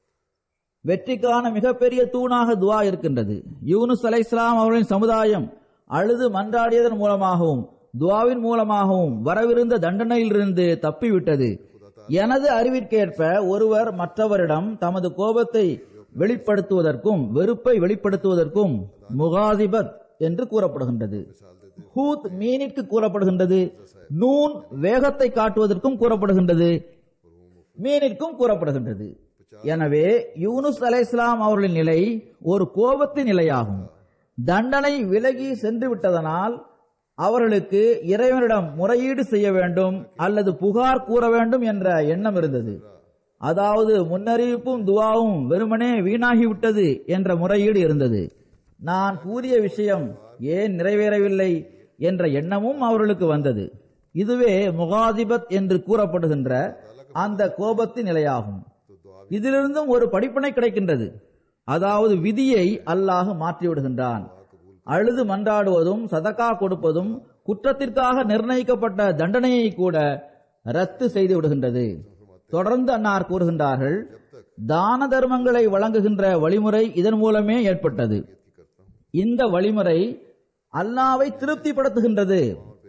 வெற்றிக்கான மிகப்பெரிய தூணாக துவா இருக்கின்றது யூனுஸ் அலை இஸ்லாம் அவர்களின் சமுதாயம் அழுது மன்றாடியதன் மூலமாகவும் துவாவின் மூலமாகவும் வரவிருந்த தண்டனையிலிருந்து தப்பிவிட்டது எனது அறிவிற்கேற்ப ஒருவர் மற்றவரிடம் தமது கோபத்தை வெளிப்படுத்துவதற்கும் வெறுப்பை வெளிப்படுத்துவதற்கும் முகாதிபத் என்று கூறப்படுகின்றது ஹூத் மீனிற்கு கூறப்படுகின்றது நூன் வேகத்தை காட்டுவதற்கும் கூறப்படுகின்றது மீனிற்கும் கூறப்படுகின்றது எனவே யூனுஸ் அலை இஸ்லாம் அவர்களின் நிலை ஒரு கோபத்தின் நிலையாகும் தண்டனை விலகி சென்று விட்டதனால் அவர்களுக்கு இறைவனிடம் முறையீடு செய்ய வேண்டும் அல்லது புகார் கூற வேண்டும் என்ற எண்ணம் இருந்தது அதாவது முன்னறிவிப்பும் துவாவும் வெறுமனே வீணாகிவிட்டது என்ற முறையீடு இருந்தது நான் கூறிய விஷயம் ஏன் நிறைவேறவில்லை என்ற எண்ணமும் அவர்களுக்கு வந்தது இதுவே முகாதிபத் என்று கூறப்படுகின்ற அந்த கோபத்தின் நிலையாகும் இதிலிருந்தும் ஒரு படிப்பினை கிடைக்கின்றது அதாவது விதியை அல்லாஹ் மாற்றிவிடுகின்றான் அழுது மன்றாடுவதும் சதக்கா கொடுப்பதும் குற்றத்திற்காக நிர்ணயிக்கப்பட்ட தண்டனையை கூட ரத்து செய்து விடுகின்றது தொடர்ந்து அன்னார் கூறுகின்றார்கள் தான தர்மங்களை வழங்குகின்ற வழிமுறை இதன் மூலமே ஏற்பட்டது இந்த வழிமுறை அல்லாவை திருப்திப்படுத்துகின்றது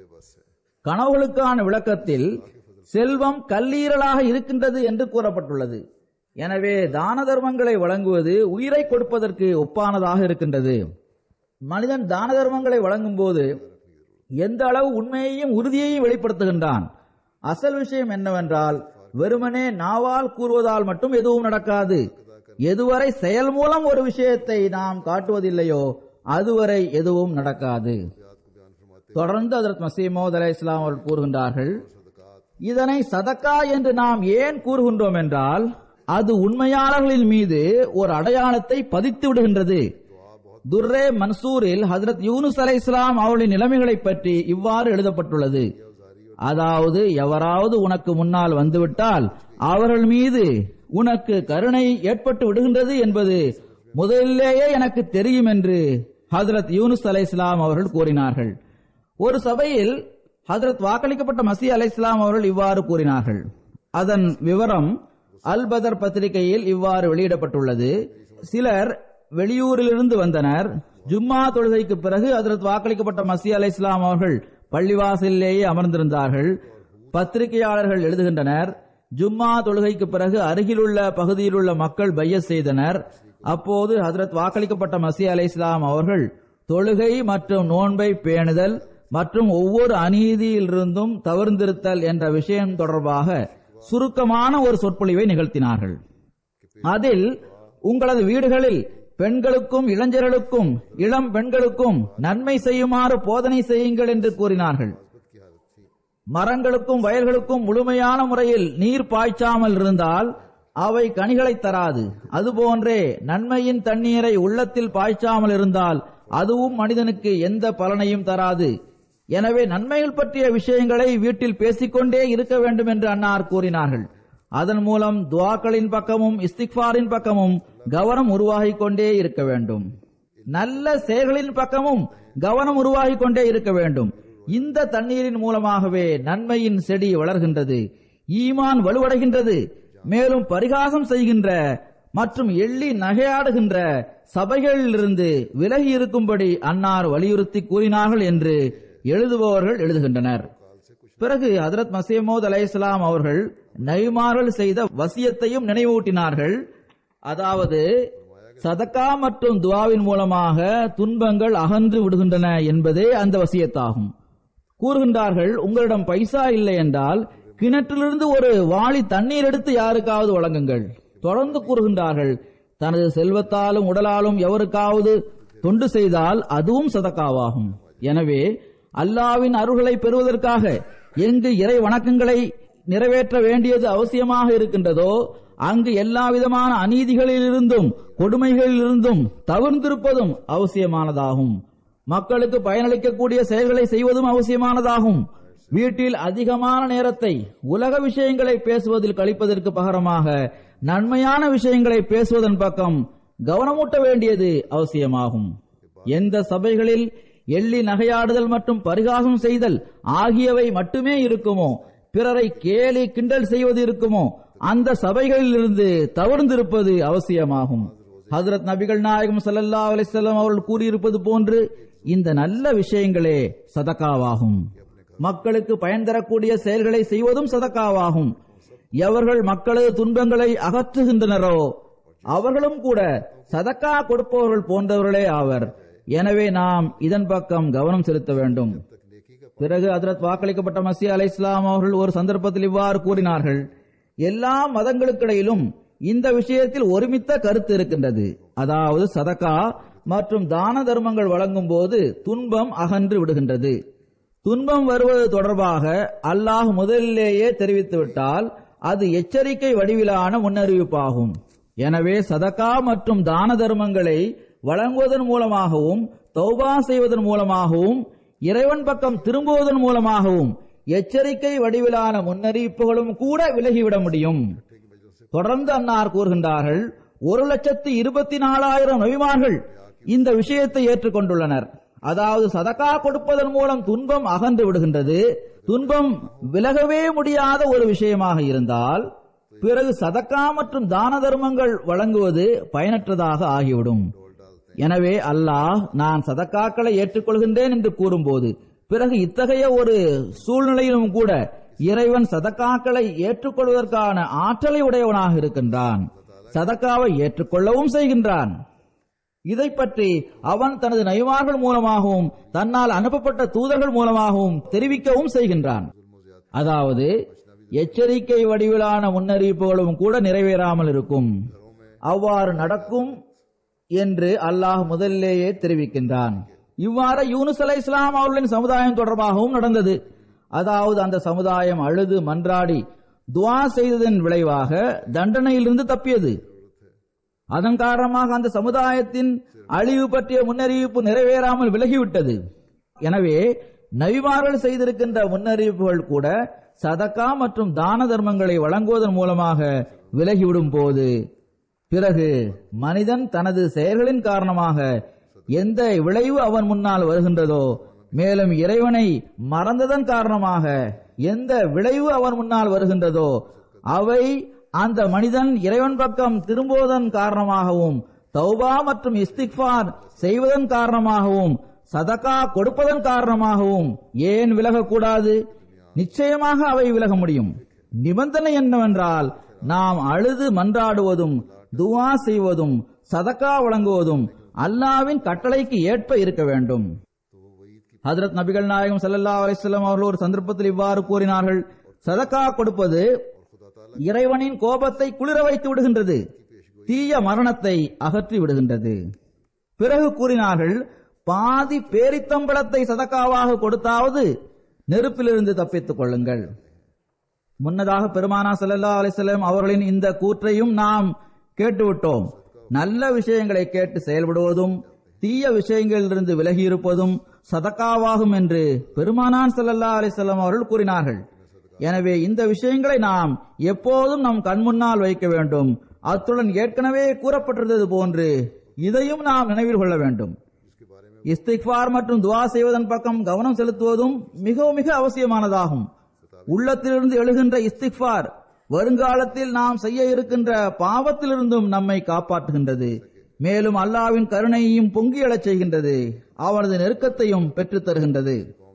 கனவுகளுக்கான விளக்கத்தில் செல்வம் கல்லீரலாக இருக்கின்றது என்று கூறப்பட்டுள்ளது எனவே தான தர்மங்களை வழங்குவது உயிரை கொடுப்பதற்கு ஒப்பானதாக இருக்கின்றது மனிதன் தான தர்மங்களை வழங்கும் போது எந்த அளவு உண்மையையும் உறுதியையும் வெளிப்படுத்துகின்றான் அசல் விஷயம் என்னவென்றால் வெறுமனே நாவால் கூறுவதால் மட்டும் எதுவும் நடக்காது எதுவரை செயல் மூலம் ஒரு விஷயத்தை நாம் காட்டுவதில்லையோ அதுவரை எதுவும் நடக்காது தொடர்ந்து அதற்கு மசீமோத் அலை இஸ்லாம் அவர்கள் கூறுகின்றார்கள் இதனை சதக்கா என்று நாம் ஏன் கூறுகின்றோம் என்றால் அது உண்மையாளர்களின் மீது ஒரு அடையாளத்தை பதித்து விடுகின்றது துர்ரே மன்சூரில் ஹஜரத் யூனுஸ் அலை இஸ்லாம் அவர்களின் நிலைமைகளை பற்றி இவ்வாறு எழுதப்பட்டுள்ளது அதாவது எவராவது உனக்கு முன்னால் வந்துவிட்டால் அவர்கள் மீது உனக்கு கருணை ஏற்பட்டு விடுகின்றது என்பது முதலிலேயே எனக்கு தெரியும் என்று ஹஜரத் யூனுஸ் அலை இஸ்லாம் அவர்கள் கூறினார்கள் ஒரு சபையில் ஹஜரத் வாக்களிக்கப்பட்ட மசி அலை இஸ்லாம் அவர்கள் இவ்வாறு கூறினார்கள் அதன் விவரம் அல் பதர் பத்திரிகையில் இவ்வாறு வெளியிடப்பட்டுள்ளது சிலர் வெளியூரிலிருந்து வந்தனர் ஜும்மா தொழுகைக்கு பிறகு ஹஜரத் வாக்களிக்கப்பட்ட மசி அலை இஸ்லாம் அவர்கள் பள்ளிவாசலிலேயே அமர்ந்திருந்தார்கள் பத்திரிகையாளர்கள் எழுதுகின்றனர் ஜும்மா தொழுகைக்கு பிறகு அருகிலுள்ள பகுதியிலுள்ள மக்கள் பைய செய்தனர் அப்போது ஹஜரத் வாக்களிக்கப்பட்ட மசி அலை இஸ்லாம் அவர்கள் தொழுகை மற்றும் நோன்பை பேணுதல் மற்றும் ஒவ்வொரு அநீதியிலிருந்தும் தவிர்ந்திருத்தல் என்ற விஷயம் தொடர்பாக சுருக்கமான ஒரு சொற்பொழிவை நிகழ்த்தினார்கள் அதில் உங்களது வீடுகளில் பெண்களுக்கும் இளைஞர்களுக்கும் இளம் பெண்களுக்கும் நன்மை செய்யுமாறு போதனை செய்யுங்கள் என்று கூறினார்கள் மரங்களுக்கும் வயல்களுக்கும் முழுமையான முறையில் நீர் பாய்ச்சாமல் இருந்தால் அவை கனிகளை தராது அதுபோன்றே நன்மையின் தண்ணீரை உள்ளத்தில் பாய்ச்சாமல் இருந்தால் அதுவும் மனிதனுக்கு எந்த பலனையும் தராது எனவே நன்மைகள் பற்றிய விஷயங்களை வீட்டில் பேசிக்கொண்டே இருக்க வேண்டும் என்று அன்னார் கூறினார்கள் அதன் மூலம் துவாக்களின் பக்கமும் இஸ்திக்பாரின் பக்கமும் கவனம் உருவாகிக் கொண்டே இருக்க வேண்டும் நல்ல செயல்களின் பக்கமும் கவனம் உருவாகிக் கொண்டே இருக்க வேண்டும் இந்த தண்ணீரின் மூலமாகவே நன்மையின் செடி வளர்கின்றது ஈமான் வலுவடைகின்றது மேலும் பரிகாசம் செய்கின்ற மற்றும் எள்ளி நகையாடுகின்ற சபைகளிலிருந்து விலகி இருக்கும்படி அன்னார் வலியுறுத்தி கூறினார்கள் என்று எழுதுபவர்கள் எழுதுகின்றனர் பிறகு ஹதரத் மசீமோத் அலை இஸ்லாம் அவர்கள் நபிமார்கள் செய்த வசியத்தையும் நினைவூட்டினார்கள் அதாவது சதக்கா மற்றும் துவாவின் மூலமாக துன்பங்கள் அகன்று விடுகின்றன என்பதே அந்த வசியத்தாகும் கூறுகின்றார்கள் உங்களிடம் பைசா இல்லை என்றால் கிணற்றிலிருந்து ஒரு வாளி தண்ணீர் எடுத்து யாருக்காவது வழங்குங்கள் தொடர்ந்து கூறுகின்றார்கள் தனது செல்வத்தாலும் உடலாலும் எவருக்காவது தொண்டு செய்தால் அதுவும் சதக்காவாகும் எனவே அல்லாவின் அருள்களை பெறுவதற்காக எங்கு இறை வணக்கங்களை நிறைவேற்ற வேண்டியது அவசியமாக இருக்கின்றதோ அங்கு எல்லா விதமான அநீதிகளிலிருந்தும் கொடுமைகளிலிருந்தும் தவிர்ந்திருப்பதும் அவசியமானதாகும் மக்களுக்கு பயனளிக்கக்கூடிய செயல்களை செய்வதும் அவசியமானதாகும் வீட்டில் அதிகமான நேரத்தை உலக விஷயங்களை பேசுவதில் கழிப்பதற்கு பகரமாக நன்மையான விஷயங்களை பேசுவதன் பக்கம் கவனமூட்ட வேண்டியது அவசியமாகும் எந்த சபைகளில் எள்ளி நகையாடுதல் மற்றும் பரிகாசம் செய்தல் ஆகியவை மட்டுமே இருக்குமோ பிறரை கேலி கிண்டல் செய்வது இருக்குமோ அந்த சபைகளில் இருந்து தவிர்ந்திருப்பது அவசியமாகும் ஹதரத் நபிகள் நாயகம் ஸல்லல்லாஹு அலைஹி வஸல்லம் அவர்கள் கூறியிருப்பது போன்று இந்த நல்ல விஷயங்களே சதக்காவாகும் மக்களுக்கு பயன் தரக்கூடிய செயல்களை செய்வதும் சதக்காவாகும் எவர்கள் மக்களது துன்பங்களை அகற்றுகின்றனரோ அவர்களும் கூட சதக்கா கொடுப்பவர்கள் போன்றவர்களே ஆவர் எனவே நாம் இதன் பக்கம் கவனம் செலுத்த வேண்டும் பிறகு ஹதரத் வாக்களிக்கப்பட்ட மசி அலை இஸ்லாம் அவர்கள் ஒரு சந்தர்ப்பத்தில் இவ்வாறு கூறினார்கள் எல்லா மதங்களுக்கிடையிலும் இந்த விஷயத்தில் ஒருமித்த கருத்து இருக்கின்றது அதாவது சதக்கா மற்றும் தான தர்மங்கள் வழங்கும் போது துன்பம் அகன்று விடுகின்றது துன்பம் வருவது தொடர்பாக அல்லாஹ் முதலிலேயே தெரிவித்துவிட்டால் அது எச்சரிக்கை வடிவிலான முன்னறிவிப்பாகும் எனவே சதக்கா மற்றும் தான தர்மங்களை வழங்குவதன் மூலமாகவும் தௌபா செய்வதன் மூலமாகவும் இறைவன் பக்கம் திரும்புவதன் மூலமாகவும் எச்சரிக்கை வடிவிலான முன்னறிவிப்புகளும் கூட விலகிவிட முடியும் தொடர்ந்து அன்னார் கூறுகின்றார்கள் ஒரு லட்சத்து இருபத்தி நாலாயிரம் நபிமார்கள் இந்த விஷயத்தை ஏற்றுக்கொண்டுள்ளனர் அதாவது சதக்கா கொடுப்பதன் மூலம் துன்பம் அகன்று விடுகின்றது துன்பம் விலகவே முடியாத ஒரு விஷயமாக இருந்தால் பிறகு சதக்கா மற்றும் தான தர்மங்கள் வழங்குவது பயனற்றதாக ஆகிவிடும் எனவே அல்லாஹ் நான் சதக்காக்களை ஏற்றுக்கொள்கின்றேன் என்று கூறும்போது பிறகு இத்தகைய ஒரு சூழ்நிலையிலும் கூட இறைவன் சதக்காக்களை ஏற்றுக்கொள்வதற்கான ஆற்றலை உடையவனாக இருக்கின்றான் சதக்காவை ஏற்றுக்கொள்ளவும் செய்கின்றான் இதை பற்றி அவன் தனது நைவார்கள் மூலமாகவும் தன்னால் அனுப்பப்பட்ட தூதர்கள் மூலமாகவும் தெரிவிக்கவும் செய்கின்றான் அதாவது எச்சரிக்கை வடிவிலான முன்னறிவிப்புகளும் கூட நிறைவேறாமல் இருக்கும் அவ்வாறு நடக்கும் என்று அல்லாஹ் முதலிலேயே தெரிவிக்கின்றான் இவ்வாறு யூனுஸ் அலை இஸ்லாம் அவர்களின் சமுதாயம் தொடர்பாகவும் நடந்தது அதாவது அந்த சமுதாயம் அழுது மன்றாடி துவா செய்ததன் விளைவாக தண்டனையிலிருந்து தப்பியது அதன் காரணமாக அந்த சமுதாயத்தின் அழிவு பற்றிய முன்னறிவிப்பு நிறைவேறாமல் விலகிவிட்டது எனவே நபிமார்கள் செய்திருக்கின்ற முன்னறிவிப்புகள் கூட சதக்கா மற்றும் தான தர்மங்களை வழங்குவதன் மூலமாக விலகிவிடும் போது பிறகு மனிதன் தனது செயல்களின் காரணமாக எந்த விளைவு அவன் முன்னால் வருகின்றதோ மேலும் இறைவனை மறந்ததன் காரணமாக எந்த விளைவு அவன் முன்னால் வருகின்றதோ அவை அந்த மனிதன் இறைவன் பக்கம் திரும்புவதன் காரணமாகவும் தௌபா மற்றும் இஸ்திக்பார் செய்வதன் காரணமாகவும் சதகா கொடுப்பதன் காரணமாகவும் ஏன் விலகக்கூடாது நிச்சயமாக அவை விலக முடியும் நிபந்தனை என்னவென்றால் நாம் அழுது மன்றாடுவதும் துவா செய்வதும் சதக்கா வழங்குவதும் அல்லாவின் கட்டளைக்கு ஏற்ப இருக்க வேண்டும் ஹதரத் நபிகள் நாயகம் ஸல்லல்லாஹு அலைஹி வஸல்லம் அவர்கள் ஒரு சந்தர்ப்பத்தில் இவ்வாறு கூறினார்கள் சதக்கா கொடுப்பது இறைவனின் கோபத்தை குளிர வைத்து விடுகின்றது தீய மரணத்தை அகற்றி விடுகின்றது பிறகு கூறினார்கள் பாதி பேரித்தம்பளத்தை சதக்காவாக கொடுத்தாவது நெருப்பிலிருந்து தப்பித்துக் கொள்ளுங்கள் முன்னதாக பெருமானா ஸல்லல்லாஹு அலைஹி வஸல்லம் அவர்களின் இந்த கூற்றையும் நாம் கேட்டுவிட்டோம் நல்ல விஷயங்களை கேட்டு செயல்படுவதும் தீய விஷயங்களிலிருந்து விலகி இருப்பதும் சதக்காவாகும் என்று பெருமானான் ஸல்லல்லாஹு அலைஹி வஸல்லம் அவர்கள் கூறினார்கள் எனவே இந்த விஷயங்களை நாம் எப்போதும் நம் கண்முன்னால் வைக்க வேண்டும் அத்துடன் ஏற்கனவே கூறப்பட்டிருந்தது போன்று இதையும் நாம் நினைவில் கொள்ள வேண்டும் இஸ்திக்பார் மற்றும் துவா செய்வதன் பக்கம் கவனம் செலுத்துவதும் மிக மிக அவசியமானதாகும் உள்ளத்திலிருந்து எழுகின்ற இஸ்திக்பார் வருங்காலத்தில் நாம் செய்ய இருக்கின்ற பாவத்திலிருந்தும் நம்மை காப்பாற்றுகின்றது மேலும் அல்லாவின் கருணையையும் பொங்கி எழச் செய்கின்றது அவனது நெருக்கத்தையும் பெற்றுத் தருகின்றது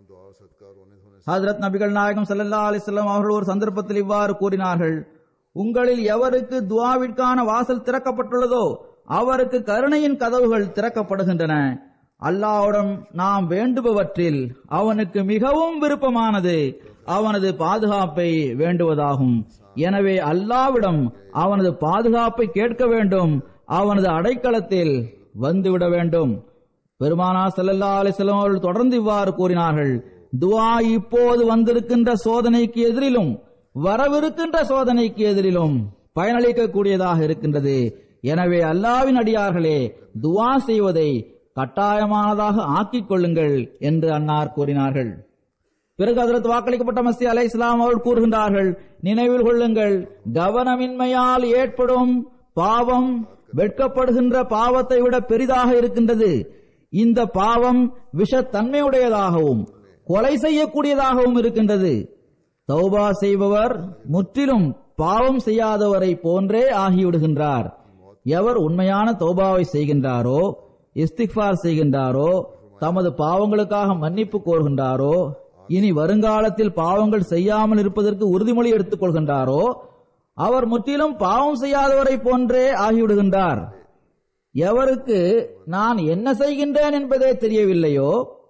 ஹதரத் நபிகள் நாயகம் ஸல்லல்லாஹு அலைஹி வஸல்லம் அவர்கள் ஒரு சந்தர்ப்பத்தில் இவ்வாறு கூறினார்கள் உங்களில் எவருக்கு துவாவிற்கான வாசல் திறக்கப்பட்டுள்ளதோ அவருக்கு கருணையின் கதவுகள் திறக்கப்படுகின்றன அல்லாஹ்விடம் நாம் வேண்டுபவற்றில் அவனுக்கு மிகவும் விருப்பமானது அவனது பாதுகாப்பை வேண்டுவதாகும் எனவே அல்லாவிடம் அவனது பாதுகாப்பை கேட்க வேண்டும் அவனது அடைக்கலத்தில் வந்துவிட வேண்டும் பெருமானா ஸல்லல்லாஹு அலைஹி வஸல்லம் அவர்கள் தொடர்ந்து இவ்வாறு கூறினார்கள் துஆ இப்போது வந்திருக்கின்ற சோதனைக்கு எதிரிலும் வரவிருக்கின்ற சோதனைக்கு எதிரிலும் பயனளிக்கக்கூடியதாக இருக்கின்றது எனவே அல்லாவின் அடியார்களே துஆ செய்வதை கட்டாயமானதாக ஆக்கிக் கொள்ளுங்கள் என்று அன்னார் கூறினார்கள் பிறகு அதற்கு வாக்களிக்கப்பட்ட மசி அலை இஸ்லாம் அவர்கள் கூறுகின்றார்கள் நினைவில் கொள்ளுங்கள் கவனமின்மையால் ஏற்படும் பாவம் வெட்கப்படுகின்ற பாவத்தை விட பெரிதாக இருக்கின்றது இந்த பாவம் விஷத்தன்மையுடையதாகவும் கொலை செய்யக்கூடியதாகவும் இருக்கின்றது தௌபா செய்பவர் முற்றிலும் பாவம் செய்யாதவரை போன்றே ஆகிவிடுகின்றார் எவர் உண்மையான தௌபாவை செய்கின்றாரோ இஸ்திக்பார் செய்கின்றாரோ தமது பாவங்களுக்காக மன்னிப்பு கோருகின்றாரோ இனி வருங்காலத்தில் பாவங்கள் செய்யாமல் இருப்பதற்கு உறுதிமொழி எடுத்துக் கொள்கின்றாரோ அவர் முற்றிலும் பாவம் செய்யாதவரை போன்றே ஆகிவிடுகின்றார் எவருக்கு நான் என்ன செய்கின்றேன் என்பதே தெரியவில்லையோ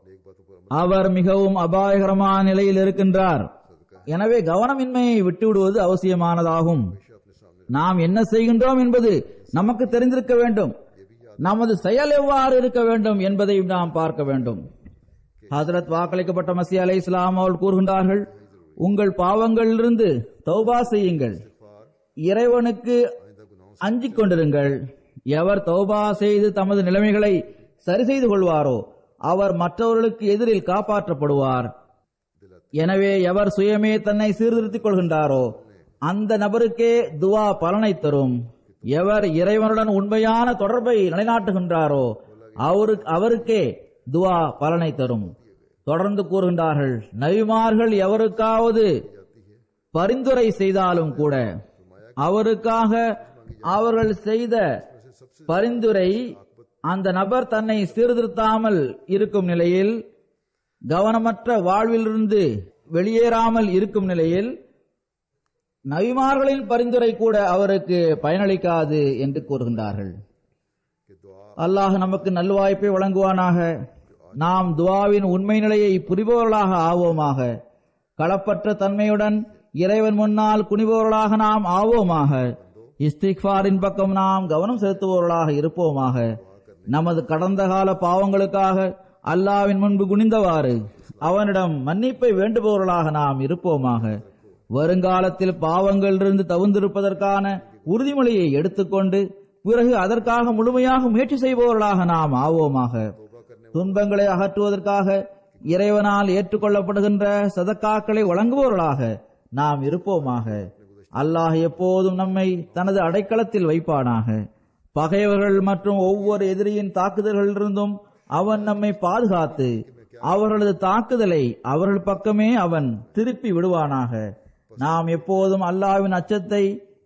அவர் மிகவும் அபாயகரமான நிலையில் இருக்கின்றார் எனவே கவனமின்மையை விட்டுவிடுவது அவசியமானதாகும் நாம் என்ன செய்கின்றோம் என்பது நமக்கு தெரிந்திருக்க வேண்டும் நமது செயல் எவ்வாறு இருக்க வேண்டும் என்பதை நாம் பார்க்க வேண்டும் ஹசரத் வாக்களிக்கப்பட்ட மசி அலை இஸ்லாம் அவர்கள் கூறுகின்றார்கள் உங்கள் பாவங்களிலிருந்து தௌபா செய்யுங்கள் இறைவனுக்கு அஞ்சிக் கொண்டிருங்கள் எவர் தௌபா செய்து தமது நிலைமைகளை சரி செய்து கொள்வாரோ அவர் மற்றவர்களுக்கு எதிரில் காப்பாற்றப்படுவார் எனவே எவர் சுயமே தன்னை சீர்திருத்திக் கொள்கின்றாரோ அந்த நபருக்கே துவா பலனை தரும் எவர் இறைவனுடன் உண்மையான தொடர்பை நிலைநாட்டுகின்றாரோ அவருக்கு அவருக்கே துவா பலனை தரும் தொடர்ந்து கூறுகின்றார்கள் நபிமார்கள் எவருக்காவது பரிந்துரை செய்தாலும் கூட அவருக்காக அவர்கள் செய்த பரிந்துரை அந்த நபர் தன்னை சீர்திருத்தாமல் இருக்கும் நிலையில் கவனமற்ற வாழ்விலிருந்து வெளியேறாமல் இருக்கும் நிலையில் நபிமார்களின் பரிந்துரை கூட அவருக்கு பயனளிக்காது என்று கூறுகின்றார்கள் அல்லாஹ் நமக்கு நல்வாய்ப்பை வழங்குவானாக நாம் துவாவின் உண்மை நிலையை புரிபவர்களாக ஆவோமாக களப்பற்ற தன்மையுடன் இறைவன் முன்னால் குனிபவர்களாக நாம் ஆவோமாக இஸ்திக்பாரின் பக்கம் நாம் கவனம் செலுத்துபவர்களாக இருப்போமாக நமது கடந்த கால பாவங்களுக்காக அல்லாவின் முன்பு குனிந்தவாறு அவனிடம் மன்னிப்பை வேண்டுபவர்களாக நாம் இருப்போமாக வருங்காலத்தில் பாவங்களிலிருந்து தவிர்ந்திருப்பதற்கான உறுதிமொழியை எடுத்துக்கொண்டு பிறகு அதற்காக முழுமையாக முயற்சி செய்பவர்களாக நாம் ஆவோமாக துன்பங்களை அகற்றுவதற்காக இறைவனால் ஏற்றுக்கொள்ளப்படுகின்ற சதக்காக்களை வழங்குபவர்களாக நாம் இருப்போமாக அல்லாஹ் எப்போதும் நம்மை தனது அடைக்கலத்தில் வைப்பானாக பகைவர்கள் மற்றும் ஒவ்வொரு எதிரியின் தாக்குதல்களிலிருந்தும் அவன் நம்மை பாதுகாத்து அவர்களது தாக்குதலை அவர்கள் பக்கமே அவன் திருப்பி விடுவானாக நாம் எப்போதும் அல்லாவின் அச்சத்தை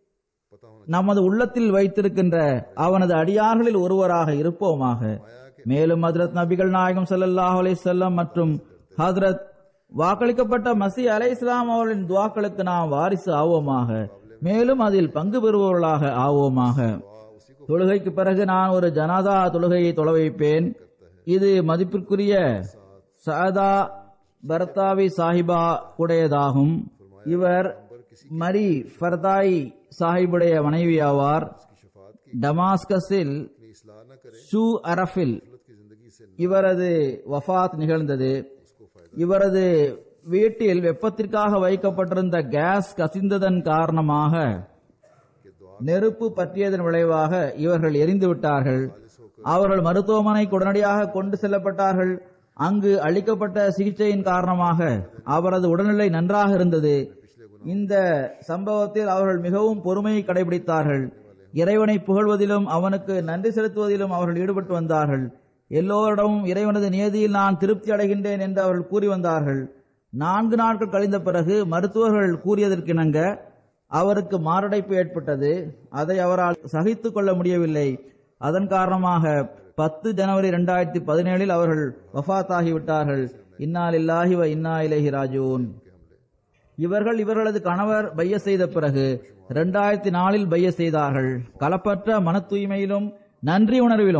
நமது உள்ளத்தில் வைத்திருக்கின்ற அவனது அடியார்களில் ஒருவராக இருப்போமாக மேலும் ஹதரத் நபிகள் நாயகம் ஸல்லல்லாஹு அலைஹி வஸல்லம் மற்றும் ஹதரத் வாக்களிக்கப்பட்ட மசி அலை இஸ்லாம் அவர்களின் துவாக்களுக்கு நாம் வாரிசு ஆவோமாக மேலும் அதில் பங்கு பெறுபவர்களாக ஆவோமாக தொழுகைக்கு பிறகு நான் ஒரு ஜனாதா தொழுகையை தொலை வைப்பேன் இது மதிப்பிற்குரிய சாதா பரத்தாவி சாஹிபா உடையதாகும் இவர் மரி ஃபர்தாய் சாஹிபுடைய மனைவி ஆவார் டமாஸ்கஸில் ஷூ அரஃபில் இவரது வஃபாத் நிகழ்ந்தது இவரது வீட்டில் வெப்பத்திற்காக வைக்கப்பட்டிருந்த கேஸ் கசிந்ததன் காரணமாக நெருப்பு பற்றியதன் விளைவாக இவர்கள் எரிந்து விட்டார்கள் அவர்கள் மருத்துவமனைக்கு உடனடியாக கொண்டு செல்லப்பட்டார்கள் அங்கு அளிக்கப்பட்ட சிகிச்சையின் காரணமாக அவரது உடல்நிலை நன்றாக இருந்தது இந்த சம்பவத்தில் அவர்கள் மிகவும் பொறுமையை கடைபிடித்தார்கள் இறைவனை புகழ்வதிலும் அவனுக்கு நன்றி செலுத்துவதிலும் அவர்கள் ஈடுபட்டு வந்தார்கள் எல்லோரிடமும் இறைவனது நியதியில் நான் திருப்தி அடைகின்றேன் என்று அவர்கள் கூறி வந்தார்கள் நான்கு நாட்கள் கழிந்த பிறகு மருத்துவர்கள் கூறியதற்கிணங்க அவருக்கு மாரடைப்பு ஏற்பட்டது அதை அவரால் சகித்துக் கொள்ள முடியவில்லை அதன் காரணமாக பத்து ஜனவரி இரண்டாயிரத்தி பதினேழில் அவர்கள் வஃத் ஆகிவிட்டார்கள் இன்னா லில்லாஹி வ இன்னா இலைஹி ராஜூன் இவர்கள் இவர்களது கணவர் பைய செய்த பிறகு இரண்டாயிரத்தி நாலில் பைய செய்தார்கள் களப்பற்ற மன தூய்மையிலும் நன்றி உணர்விலும்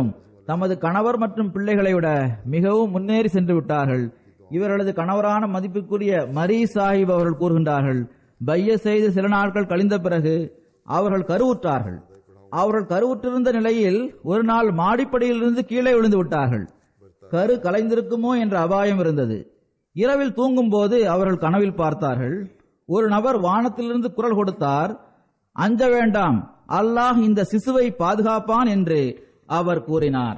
தமது கணவர் மற்றும் பிள்ளைகளை விட மிகவும் முன்னேறி சென்று விட்டார்கள் இவர்களது கணவரான மதிப்புக்குரிய மரி சாஹிப் அவர்கள் கூறுகின்றார்கள் பைய செய்து சில நாட்கள் கழிந்த பிறகு அவர்கள் கருவுற்றார்கள் அவர்கள் கருவுற்றிருந்த நிலையில் ஒரு நாள் மாடிப்படியிலிருந்து கீழே விழுந்து விட்டார்கள் கரு கலைந்திருக்குமோ என்ற அபாயம் இருந்தது இரவில் தூங்கும் போது அவர்கள் கனவில் பார்த்தார்கள் ஒரு நபர் வானத்திலிருந்து குரல் கொடுத்தார் அஞ்ச வேண்டாம் அல்லாஹ் இந்த சிசுவை பாதுகாப்பான் என்று அவர் கூறினார்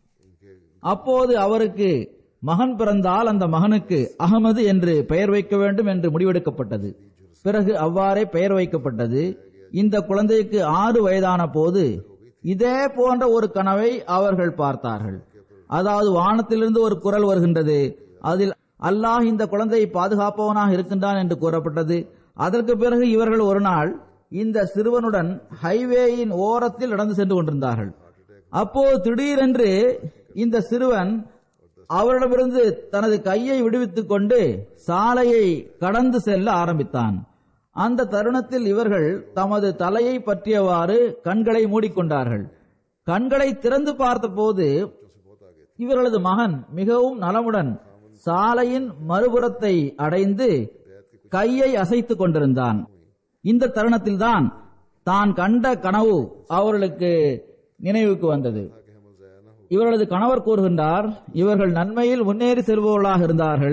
அப்போது அவருக்கு மகன் பிறந்தால் அந்த மகனுக்கு அகமது என்று பெயர் வைக்க வேண்டும் என்று முடிவெடுக்கப்பட்டது பிறகு அவ்வாறே பெயர் வைக்கப்பட்டது இந்த குழந்தைக்கு ஆறு வயதான போது இதே போன்ற ஒரு கனவை அவர்கள் பார்த்தார்கள் அதாவது வானத்திலிருந்து ஒரு குரல் வருகின்றது அதில் அல்லாஹ் இந்த குழந்தையை பாதுகாப்பவனாக இருக்கின்றான் என்று கூறப்பட்டது அதற்கு பிறகு இவர்கள் ஒரு நாள் இந்த சிறுவனுடன் ஹைவேயின் ஓரத்தில் நடந்து சென்று கொண்டிருந்தார்கள் அப்போது திடீரென்று இந்த சிறுவன் அவரிடமிருந்து தனது கையை விடுவித்துக் கொண்டு சாலையை கடந்து செல்ல ஆரம்பித்தான் அந்த தருணத்தில் இவர்கள் தமது தலையை பற்றியவாறு கண்களை மூடிக்கொண்டார்கள் கண்களை திறந்து பார்த்தபோது இவர்களது மகன் மிகவும் நலமுடன் சாலையின் மறுபுறத்தை அடைந்து கையை அசைத்துக் கொண்டிருந்தான் இந்த தருணத்தில்தான் தான் கண்ட கனவு அவர்களுக்கு நினைவுக்கு வந்தது இவர்களது கணவர் கூறுகின்றார் இவர்கள் நன்மையில் முன்னேறி செல்பவர்களாக இருந்தார்கள்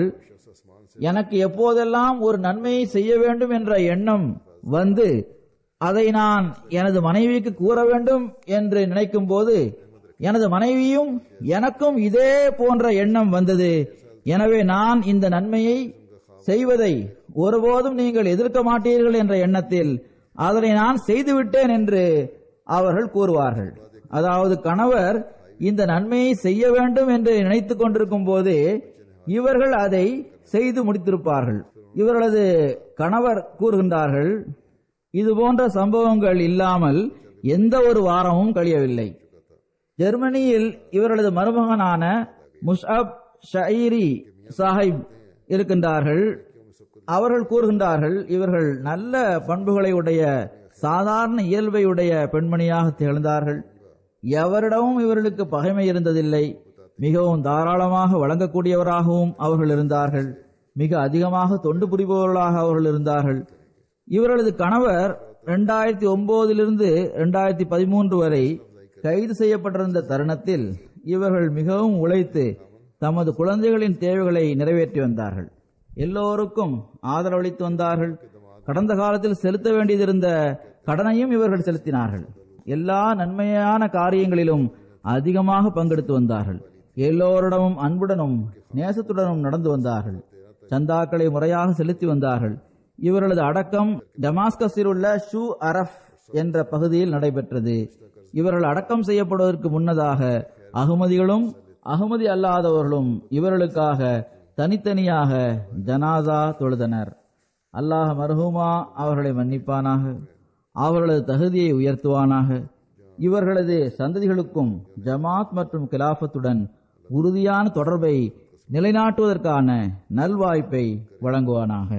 எனக்கு எப்போதெல்லாம் ஒரு நன்மையை செய்ய வேண்டும் என்ற எண்ணம் வந்து அதை நான் எனது மனைவிக்கு கூற வேண்டும் என்று நினைக்கும் போது எனது மனைவியும் எனக்கும் இதே போன்ற எண்ணம் வந்தது எனவே நான் இந்த நன்மையை செய்வதை ஒருபோதும் நீங்கள் எதிர்க்க மாட்டீர்கள் என்ற எண்ணத்தில் அதனை நான் செய்துவிட்டேன் என்று அவர்கள் கூறுவார்கள் அதாவது கணவர் இந்த நன்மையை செய்ய வேண்டும் என்று நினைத்துக் கொண்டிருக்கும் போது இவர்கள் அதை செய்து முடித்திருப்பார்கள் இவர்களது கணவர் கூறுகின்றார்கள் இது போன்ற சம்பவங்கள் இல்லாமல் எந்த ஒரு வாரமும் கழியவில்லை ஜெர்மனியில் இவர்களது மருமகனான முஷாப் ஷைரி சாஹிப் இருக்கின்றார்கள் அவர்கள் கூறுகின்றார்கள் இவர்கள் நல்ல பண்புகளை உடைய சாதாரண இயல்பை உடைய பெண்மணியாக திகழ்ந்தார்கள் எவரிடமும் இவர்களுக்கு பகைமை இருந்ததில்லை மிகவும் தாராளமாக வழங்கக்கூடியவராகவும் அவர்கள் இருந்தார்கள் மிக அதிகமாக தொண்டு புரிபவர்களாக அவர்கள் இருந்தார்கள் இவர்களது கணவர் இரண்டாயிரத்தி ஒன்பதிலிருந்து இரண்டாயிரத்தி பதிமூன்று வரை கைது செய்யப்பட்டிருந்த தருணத்தில் இவர்கள் மிகவும் உழைத்து தமது குழந்தைகளின் தேவைகளை நிறைவேற்றி வந்தார்கள் எல்லோருக்கும் ஆதரவளித்து வந்தார்கள் கடந்த காலத்தில் செலுத்த வேண்டியதிருந்த கடனையும் இவர்கள் செலுத்தினார்கள் எல்லா நன்மையான காரியங்களிலும் அதிகமாக பங்கெடுத்து வந்தார்கள் எல்லோரிடமும் அன்புடனும் நேசத்துடனும் நடந்து வந்தார்கள் சந்தாக்களை முறையாக செலுத்தி வந்தார்கள் இவர்களது அடக்கம் டமாஸ்கஸில் உள்ள ஷூ அரஃப் என்ற பகுதியில் நடைபெற்றது இவர்கள் அடக்கம் செய்யப்படுவதற்கு முன்னதாக அகமதிகளும் அகமதி அல்லாதவர்களும் இவர்களுக்காக தனித்தனியாக ஜனாதா தொழுதனர் அல்லாஹ் மர்ஹூமா அவர்களை மன்னிப்பானாக அவர்களது தகுதியை உயர்த்துவானாக இவர்களது சந்ததிகளுக்கும் ஜமாத் மற்றும் கிலாஃபத்துடன் உறுதியான தொடர்பை நிலைநாட்டுவதற்கான நல்வாய்ப்பை வழங்குவானாக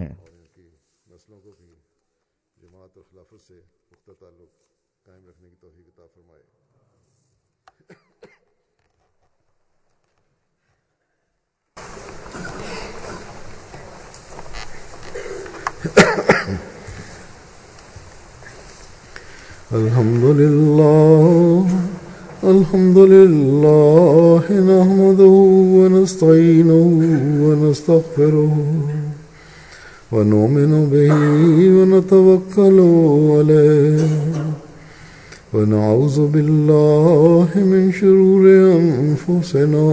नस्लों को भी जमात और खिलाफत से पुख्ता ताल्लुक कायम रखने की तोफ़ी अता फरमाए الحمد لله الحمد لله نحمده ونستعينه ونستغفره ونؤمن به ونتوكل عليه ونعوذ بالله من شرور أنفسنا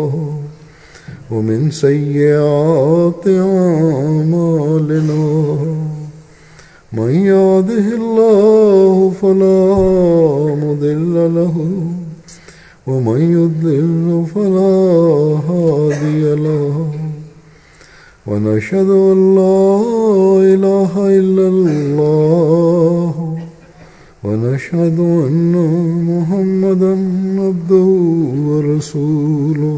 ومن سيئات أعمالنا من يهده الله فلا مضل له ومن يضلل فلا هادي له ونشهد أن لا إله إلا الله ونشهد أن محمدا عبده ورسوله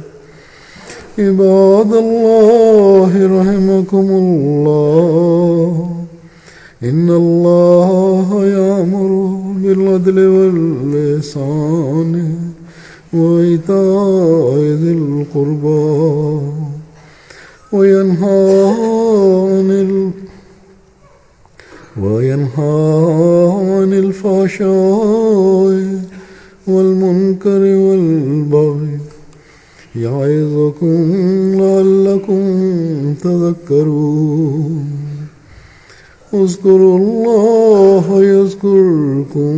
عباد الله رحمكم الله إن الله يأمر بالعدل واللسان وإيتاء ذي القربى وينهى عن ال... وينهى عن الفحشاء والمنكر والبغي يعظكم لعلكم تذكرون اذكروا الله يذكركم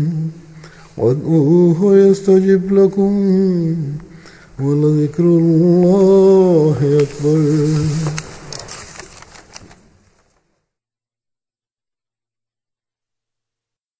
وادعوه يستجب لكم ولذكر الله أكبر